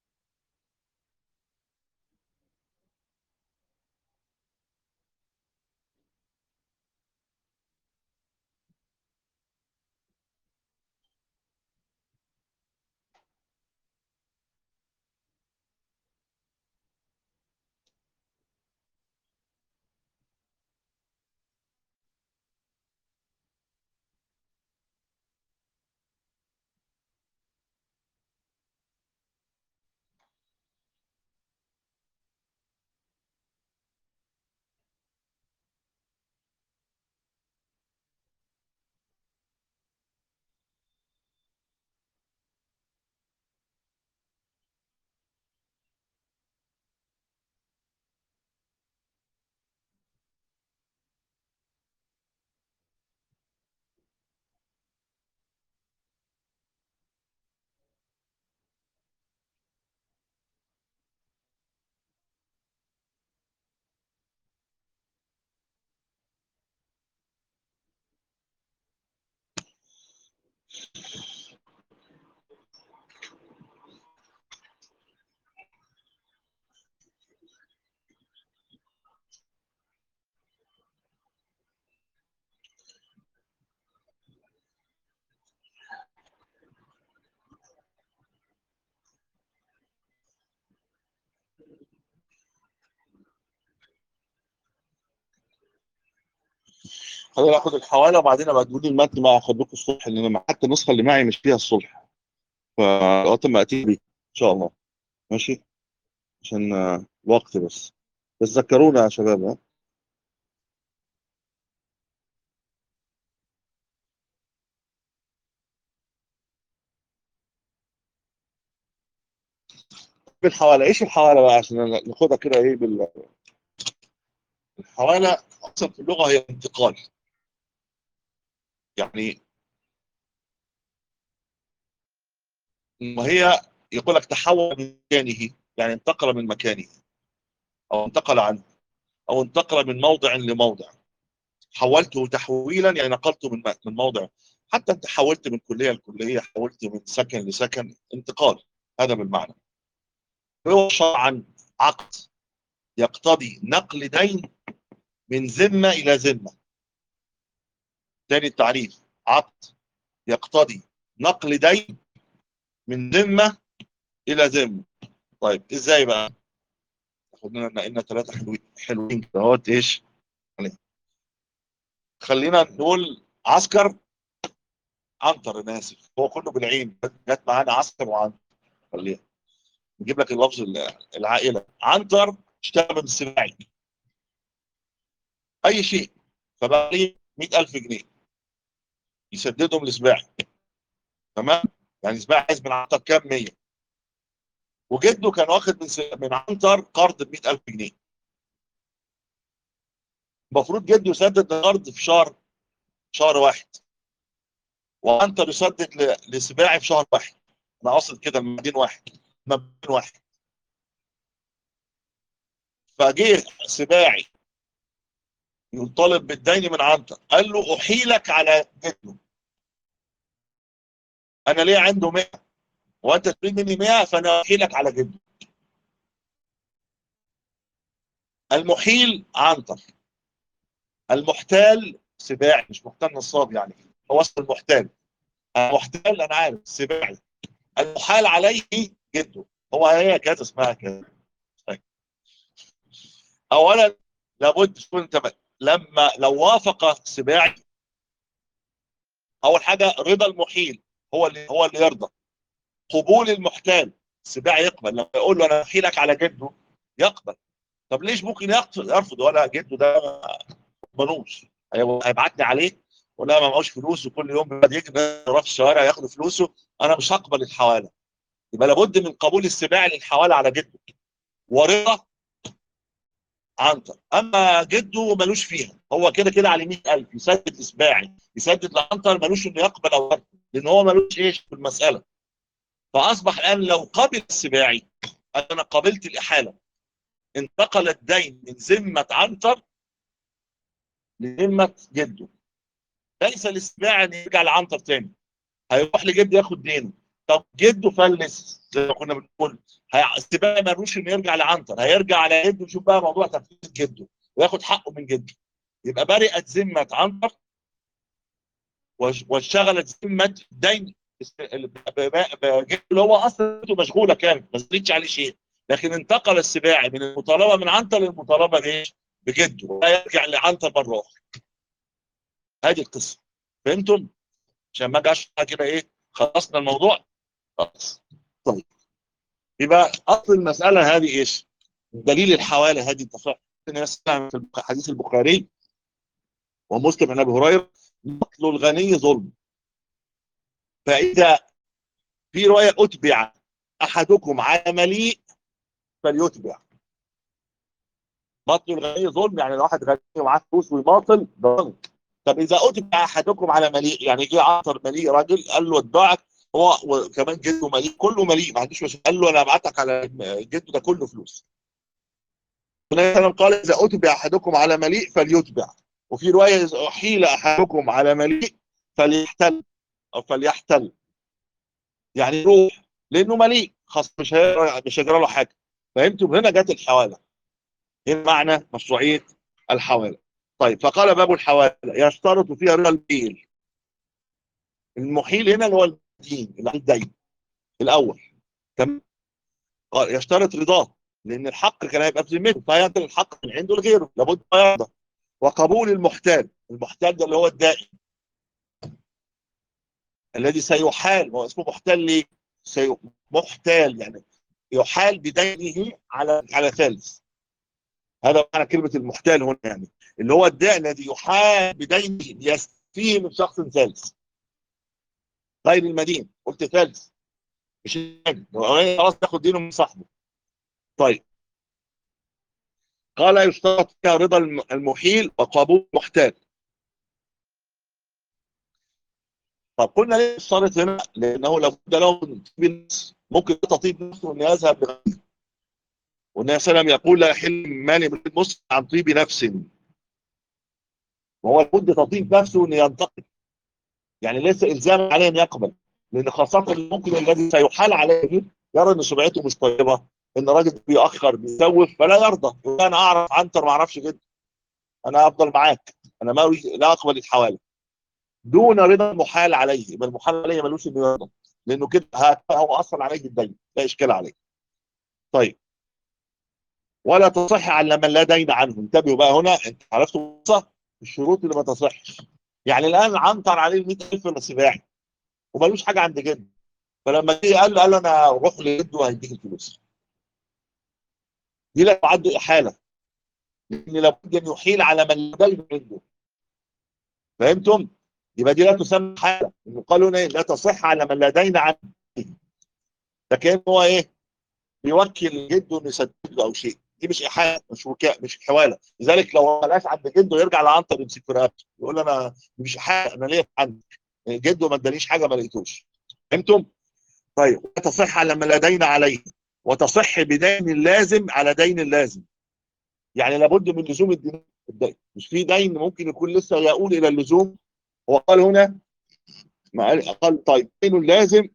خليني اخد الحواله وبعدين ابقى تقولي المتن بقى اخد لكم الصلح لان أنا حتى النسخه اللي معي مش فيها الصلح فوقت ما اتي بيه ان شاء الله ماشي عشان آه، وقت بس بس ذكرونا يا شباب ها بالحواله ايش الحواله بقى عشان ناخدها كده ايه بال الحواله اصلا في اللغه هي انتقال يعني وهي يقول لك تحول من مكانه يعني انتقل من مكانه او انتقل عنه او انتقل من موضع لموضع حولته تحويلا يعني نقلته من من موضع حتى انت حولت من كليه لكليه حولت من سكن لسكن انتقال هذا بالمعنى هو شرعا عقد يقتضي نقل دين من ذمه الى ذمه ثاني التعريف عقد يقتضي نقل دين من ذمه الى ذمه طيب ازاي بقى خدنا نقلنا ثلاثه حلوين حلوين كده اهوت ايش خلينا نقول عسكر عنتر انا اسف هو كله بالعين جت معانا عسكر وعنتر خليها نجيب لك اللفظ العائله عنتر اشتغل من السباعي اي شيء فبقى لي 100000 جنيه يسددهم لسباعي تمام يعني سباعي عايز من عنتر كام 100 وجده كان واخد من س... من عنتر قرض ب 100000 جنيه المفروض جده يسدد القرض في شهر شهر واحد وعنتر يسدد ل... لسباعي في شهر واحد انا اقصد كده المدين واحد مبين واحد فجه سباعي يطالب بالدين من عنتر قال له احيلك على جده انا ليه عنده 100 وانت تريد مني 100 فانا احيلك على جده المحيل عنتر المحتال سباعي مش محتال نصاب يعني هو اسمه المحتال المحتال انا عارف سباعي المحال عليه جده هو هي كانت اسمها كده اولا لابد تكون انت لما لو وافق سباعي اول حاجه رضا المحيل هو اللي هو اللي يرضى قبول المحتال سباعي يقبل لما يقول له انا احيلك على جده يقبل طب ليش ممكن يرفض ولا جده ده ملوش هيبعتني عليه ولا ما معهوش فلوس وكل يوم يجري في الشوارع ياخد فلوسه انا مش هقبل الحواله يبقى لابد من قبول السباع للحواله على جده ورضا عنتر اما جده ملوش فيها هو كده كده على 100000 يسدد اسباعي يسدد لعنتر ملوش انه يقبل او يرفض لان هو ملوش ايش في المساله فاصبح الان لو قبل السباعي انا قبلت الاحاله انتقل الدين من ذمه عنتر لذمه جده ليس الاسباعي ان يرجع لعنتر تاني هيروح لجده ياخد دينه طب جده فلس زي ما كنا بنقول السباعي ملوش انه يرجع لعنتر هيرجع على جده يشوف بقى موضوع تفليس جده وياخد حقه من جده يبقى برئت ذمه عنتر واشتغلت ذمه دين اللي هو اصلا مشغوله كانت ما زادتش عليه شيء لكن انتقل السباعي من المطالبه من عنتر للمطالبه بايش؟ بجده ولا يرجع لعنتر مره اخرى هذه القصه فهمتم؟ عشان ما اجي كده ايه خلصنا الموضوع خلاص طيب يبقى اصل المساله هذه ايش؟ دليل الحواله هذه اتفقنا في حديث البخاري ومسلم عن ابي هريره مطل الغني ظلم فاذا في روايه اتبع احدكم على مليء فليتبع مطل الغني ظلم يعني لو واحد غني ومعاه فلوس ويماطل ده ظلم طب اذا اتبع احدكم على مليء يعني جه عنتر مليء راجل قال له اتبعك هو وكمان جده مليء كله مليء ما عندوش مشكله قال له انا ابعتك على جده ده كله فلوس النبي قال اذا اتبع احدكم على مليء فليتبع وفي روايه اذا احيل احدكم على مليء فليحتل او فليحتل يعني يروح لانه مليء خاص مش هيقرا مش هيجرى له حاجه فهمتوا هنا جت الحواله هنا معنى مشروعيه الحواله طيب فقال باب الحواله يشترط فيها رضا المحيل المحيل هنا اللي هو الدين اللي عليه الدين الاول تمام قال يشترط رضاه لان الحق كان هيبقى في ذمته فينتقل الحق من عنده لغيره لابد ما يرضى وقبول المحتال المحتال ده اللي هو الدائم الذي سيحال هو اسمه محتال ليه؟ سي... محتال يعني يحال بدينه على على ثالث هذا معنى كلمه المحتال هنا يعني اللي هو الداء الذي يحال بدينه ليستفيه من شخص ثالث غير المدين قلت ثالث مش المدين خلاص تاخد دينه من صاحبه طيب قال يشترط فيها رضا المحيل وقبول المحتال طب قلنا ليه اشترط هنا؟ لانه لابد له من طيب ممكن تطيب نفسه ان يذهب لغيره. والنبي صلى الله عليه وسلم يقول لا يحل مال المسلم عن طيب نفس. وهو لابد تطيب نفسه ان ينتقل. يعني ليس الزاما عليه ان يقبل لان خاصه ممكن الذي سيحال عليه يرى ان سمعته مش طيبه ان راجل بيأخر بيسوف فلا يرضى يقول انا اعرف عنتر ما اعرفش جدا انا افضل معاك انا ما لا اقبل الحواله دون رضا المحال عليه يبقى المحال عليه ملوش انه يرضى لانه كده هو اصلا عليه الدين لا اشكال عليه طيب ولا تصح على من لا دين عنه انتبهوا بقى هنا انت عرفتوا الشروط اللي ما تصحش يعني الان عنتر عليه 100000 نصيباعي ومالوش حاجه عند جده فلما جه قال له قال له انا روح لجده وهيديك الفلوس دي لا تعد احاله لان لابد ان يحيل على من لا دين عنده فهمتم؟ يبقى دي لا تسمى حاله انه قالوا ايه لا تصح على من لا دين عنه ده كان هو ايه بيوكل جده انه يسدد له او شيء دي مش احاله مش وكاء مش حواله لذلك لو ما لقاش عند جده يرجع لعنتر يمسك في رقبته يقول انا مش احاله انا ليا عندك جده ما ادانيش حاجه ما لقيتوش فهمتم؟ طيب لا تصح على من لا دين عليه وتصح بدين لازم على دين لازم يعني لابد من لزوم الدين مش في دين ممكن يكون لسه يقول الى اللزوم هو قال هنا ما قال قال طيب دين لازم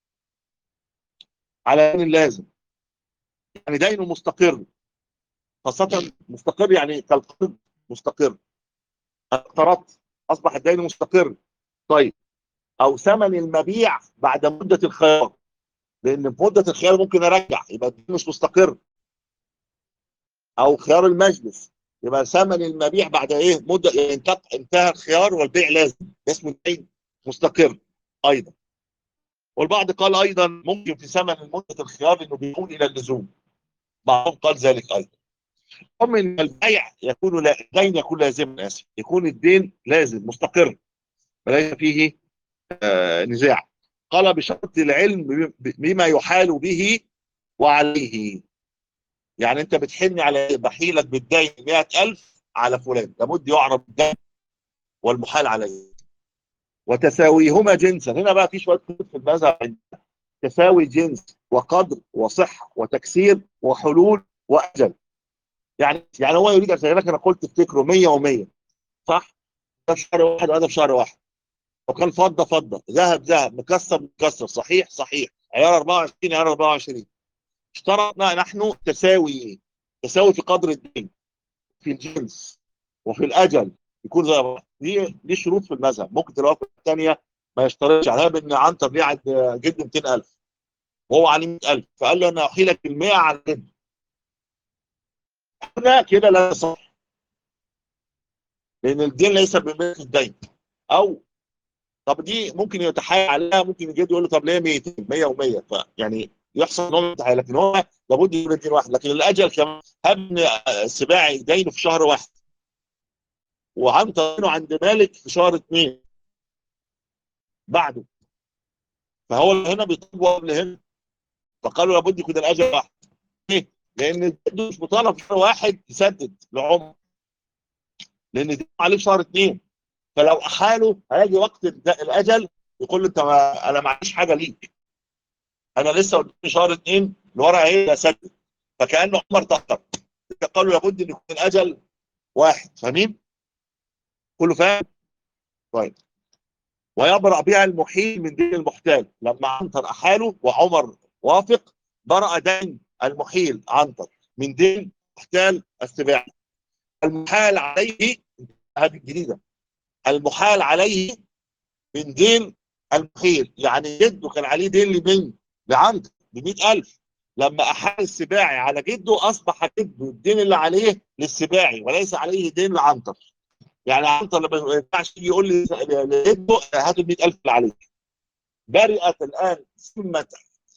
على دين لازم يعني دين مستقر خاصة مستقر يعني كالقرض مستقر اقترضت اصبح الدين مستقر طيب او ثمن المبيع بعد مدة الخيار لان في مدة الخيار ممكن ارجع يبقى الدين مش مستقر او خيار المجلس يبقى ثمن المبيع بعد ايه مده يعني انتهى الخيار والبيع لازم اسمه دين مستقر ايضا والبعض قال ايضا ممكن في ثمن مده الخيار انه بيكون الى اللزوم بعضهم قال ذلك ايضا المهم ان البيع يكون لا الدين يكون لازما اسف يكون الدين لازم مستقر وليس فيه آه نزاع قال بشرط العلم بما يحال به وعليه يعني انت بتحن على بحيلك بالدين 100000 على فلان لابد يعرف الدين والمحال عليه وتساويهما جنسا هنا بقى في شويه كتب في المذهب تساوي جنس وقدر وصحه وتكسير وحلول واجل يعني يعني هو يريد زي لك انا قلت افتكروا 100 و100 صح؟ ده في شهر واحد وهذا في شهر واحد وكان فضه فضه ذهب ذهب مكسر مكسر صحيح صحيح عيار 24 عيار 24 اشترطنا نحن تساوي تساوي في قدر الدين في الجنس وفي الاجل يكون زي بعض دي دي شروط في المذهب ممكن تلاقيها في الثانيه ما يشترطش عليها بان عنتر ليه عند جد 200000 وهو عليه 100000 فقال له انا احيلك ال 100 على الجد هنا كده لا يصح لان الدين ليس بملك الدين او طب دي ممكن يتحايل عليها ممكن الجد يقول له طب ليه 200 100 و100 فيعني يحصل نوع من التحايل لكن هو لابد يكون دين واحد لكن الاجل كمان هبن السباعي دينه في شهر واحد وعن طريقه عند مالك في شهر اثنين بعده فهو هنا بيطلبوا قبل هنا فقالوا لابد يكون الاجل واحد ليه؟ لان الجد مش مطالب في شهر واحد يسدد لعمر لان دي عليه في شهر اثنين فلو احاله هيجي وقت الاجل يقول له انت انا معيش حاجه ليك انا لسه قدامي شهر اثنين الورقه اهي اسدد فكانه عمر تاخر قالوا لابد ان يكون الاجل واحد فاهمين؟ كله فاهم؟ طيب ويبرأ بها المحيل من دين المحتال لما عنتر أحاله وعمر وافق برأ دين المحيل عنتر من دين محتال السباع المحال عليه هذه الجديدة المحال عليه من دين المحيل يعني جده كان عليه دين لمين؟ لعنتر ب 100000 لما أحال السباعي على جده أصبح جده الدين اللي عليه للسباعي وليس عليه دين لعنتر يعني عنتر لما ما ينفعش يجي يقول لي لجده هات ال 100000 اللي عليك برئت الآن ذمة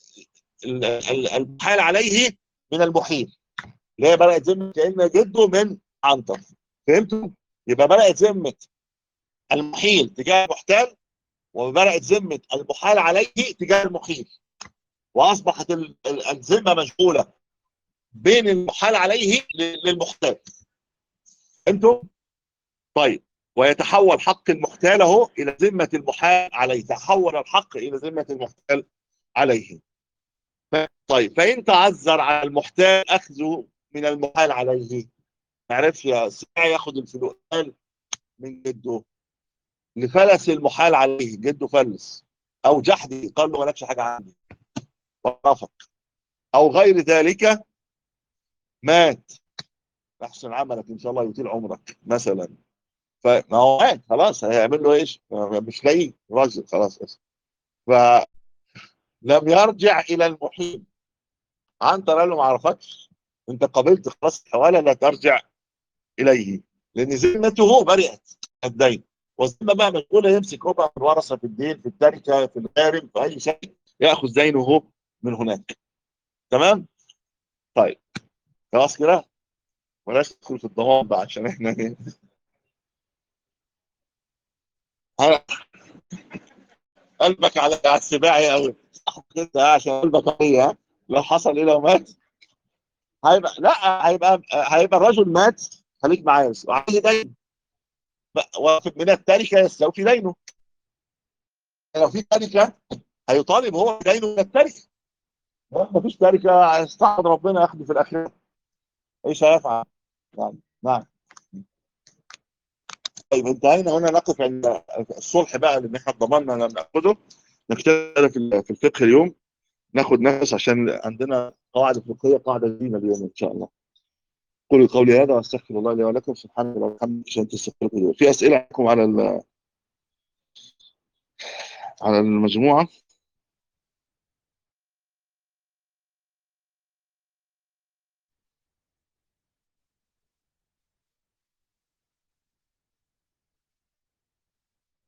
المحال عليه من المحيل اللي هي برأت ذمة كأن جده من عنتر فهمتوا؟ يبقى برأت ذمة المحيل تجاه المحتال وبرأت ذمة المحال عليه تجاه المحيل واصبحت الذمه مشغوله بين المحال عليه للمحتال انتم طيب ويتحول حق المحتال اهو الى ذمه المحال عليه تحول الحق الى ذمه المحتال عليه طيب فان تعذر على المحتال اخذه من المحال عليه ما عرفش يا ساعي ياخد الفلوس من جده لفلس المحال عليه جده فلس او جحدي قال له مالكش حاجه عندي ورفق او غير ذلك مات احسن عملك ان شاء الله يطيل عمرك مثلا فما هو مات خلاص هيعمل له ايش مش لاقي راجل خلاص فلم يرجع الى المحيط عنتر قال له ما اعرفكش انت قبلت خلاص الحواله لا ترجع اليه لان ذمته برئت الدين والذمه بقى مشغوله يمسك هو بقى في الورثه في الدين في التركه في الغارم في اي شيء ياخذ دينه من هناك تمام طيب خلاص كده بلاش ندخل في الضمان بقى عشان احنا ايه قلبك على على السباعي قوي كده عشان قلبك قوي لو حصل ايه لو مات هيبقى لا هيبقى هيبقى الرجل مات خليك معايا بس وعليه دين من التركه يستوفي دينه لو في تركه هيطالب هو دينه من التركه ما فيش تركه استعد ربنا ياخده في الاخره ايش هيفعل؟ نعم نعم طيب انتهينا هنا نقف عند الصلح بقى اللي احنا ضمننا لم ناخده نكتب في الفقه اليوم ناخد نفس عشان عندنا قواعد فقهيه قاعده جديده اليوم ان شاء الله قولوا قولي هذا واستغفر الله لي ولكم سبحانه الله وبحمده عشان تستغفروا في اسئله لكم على على المجموعه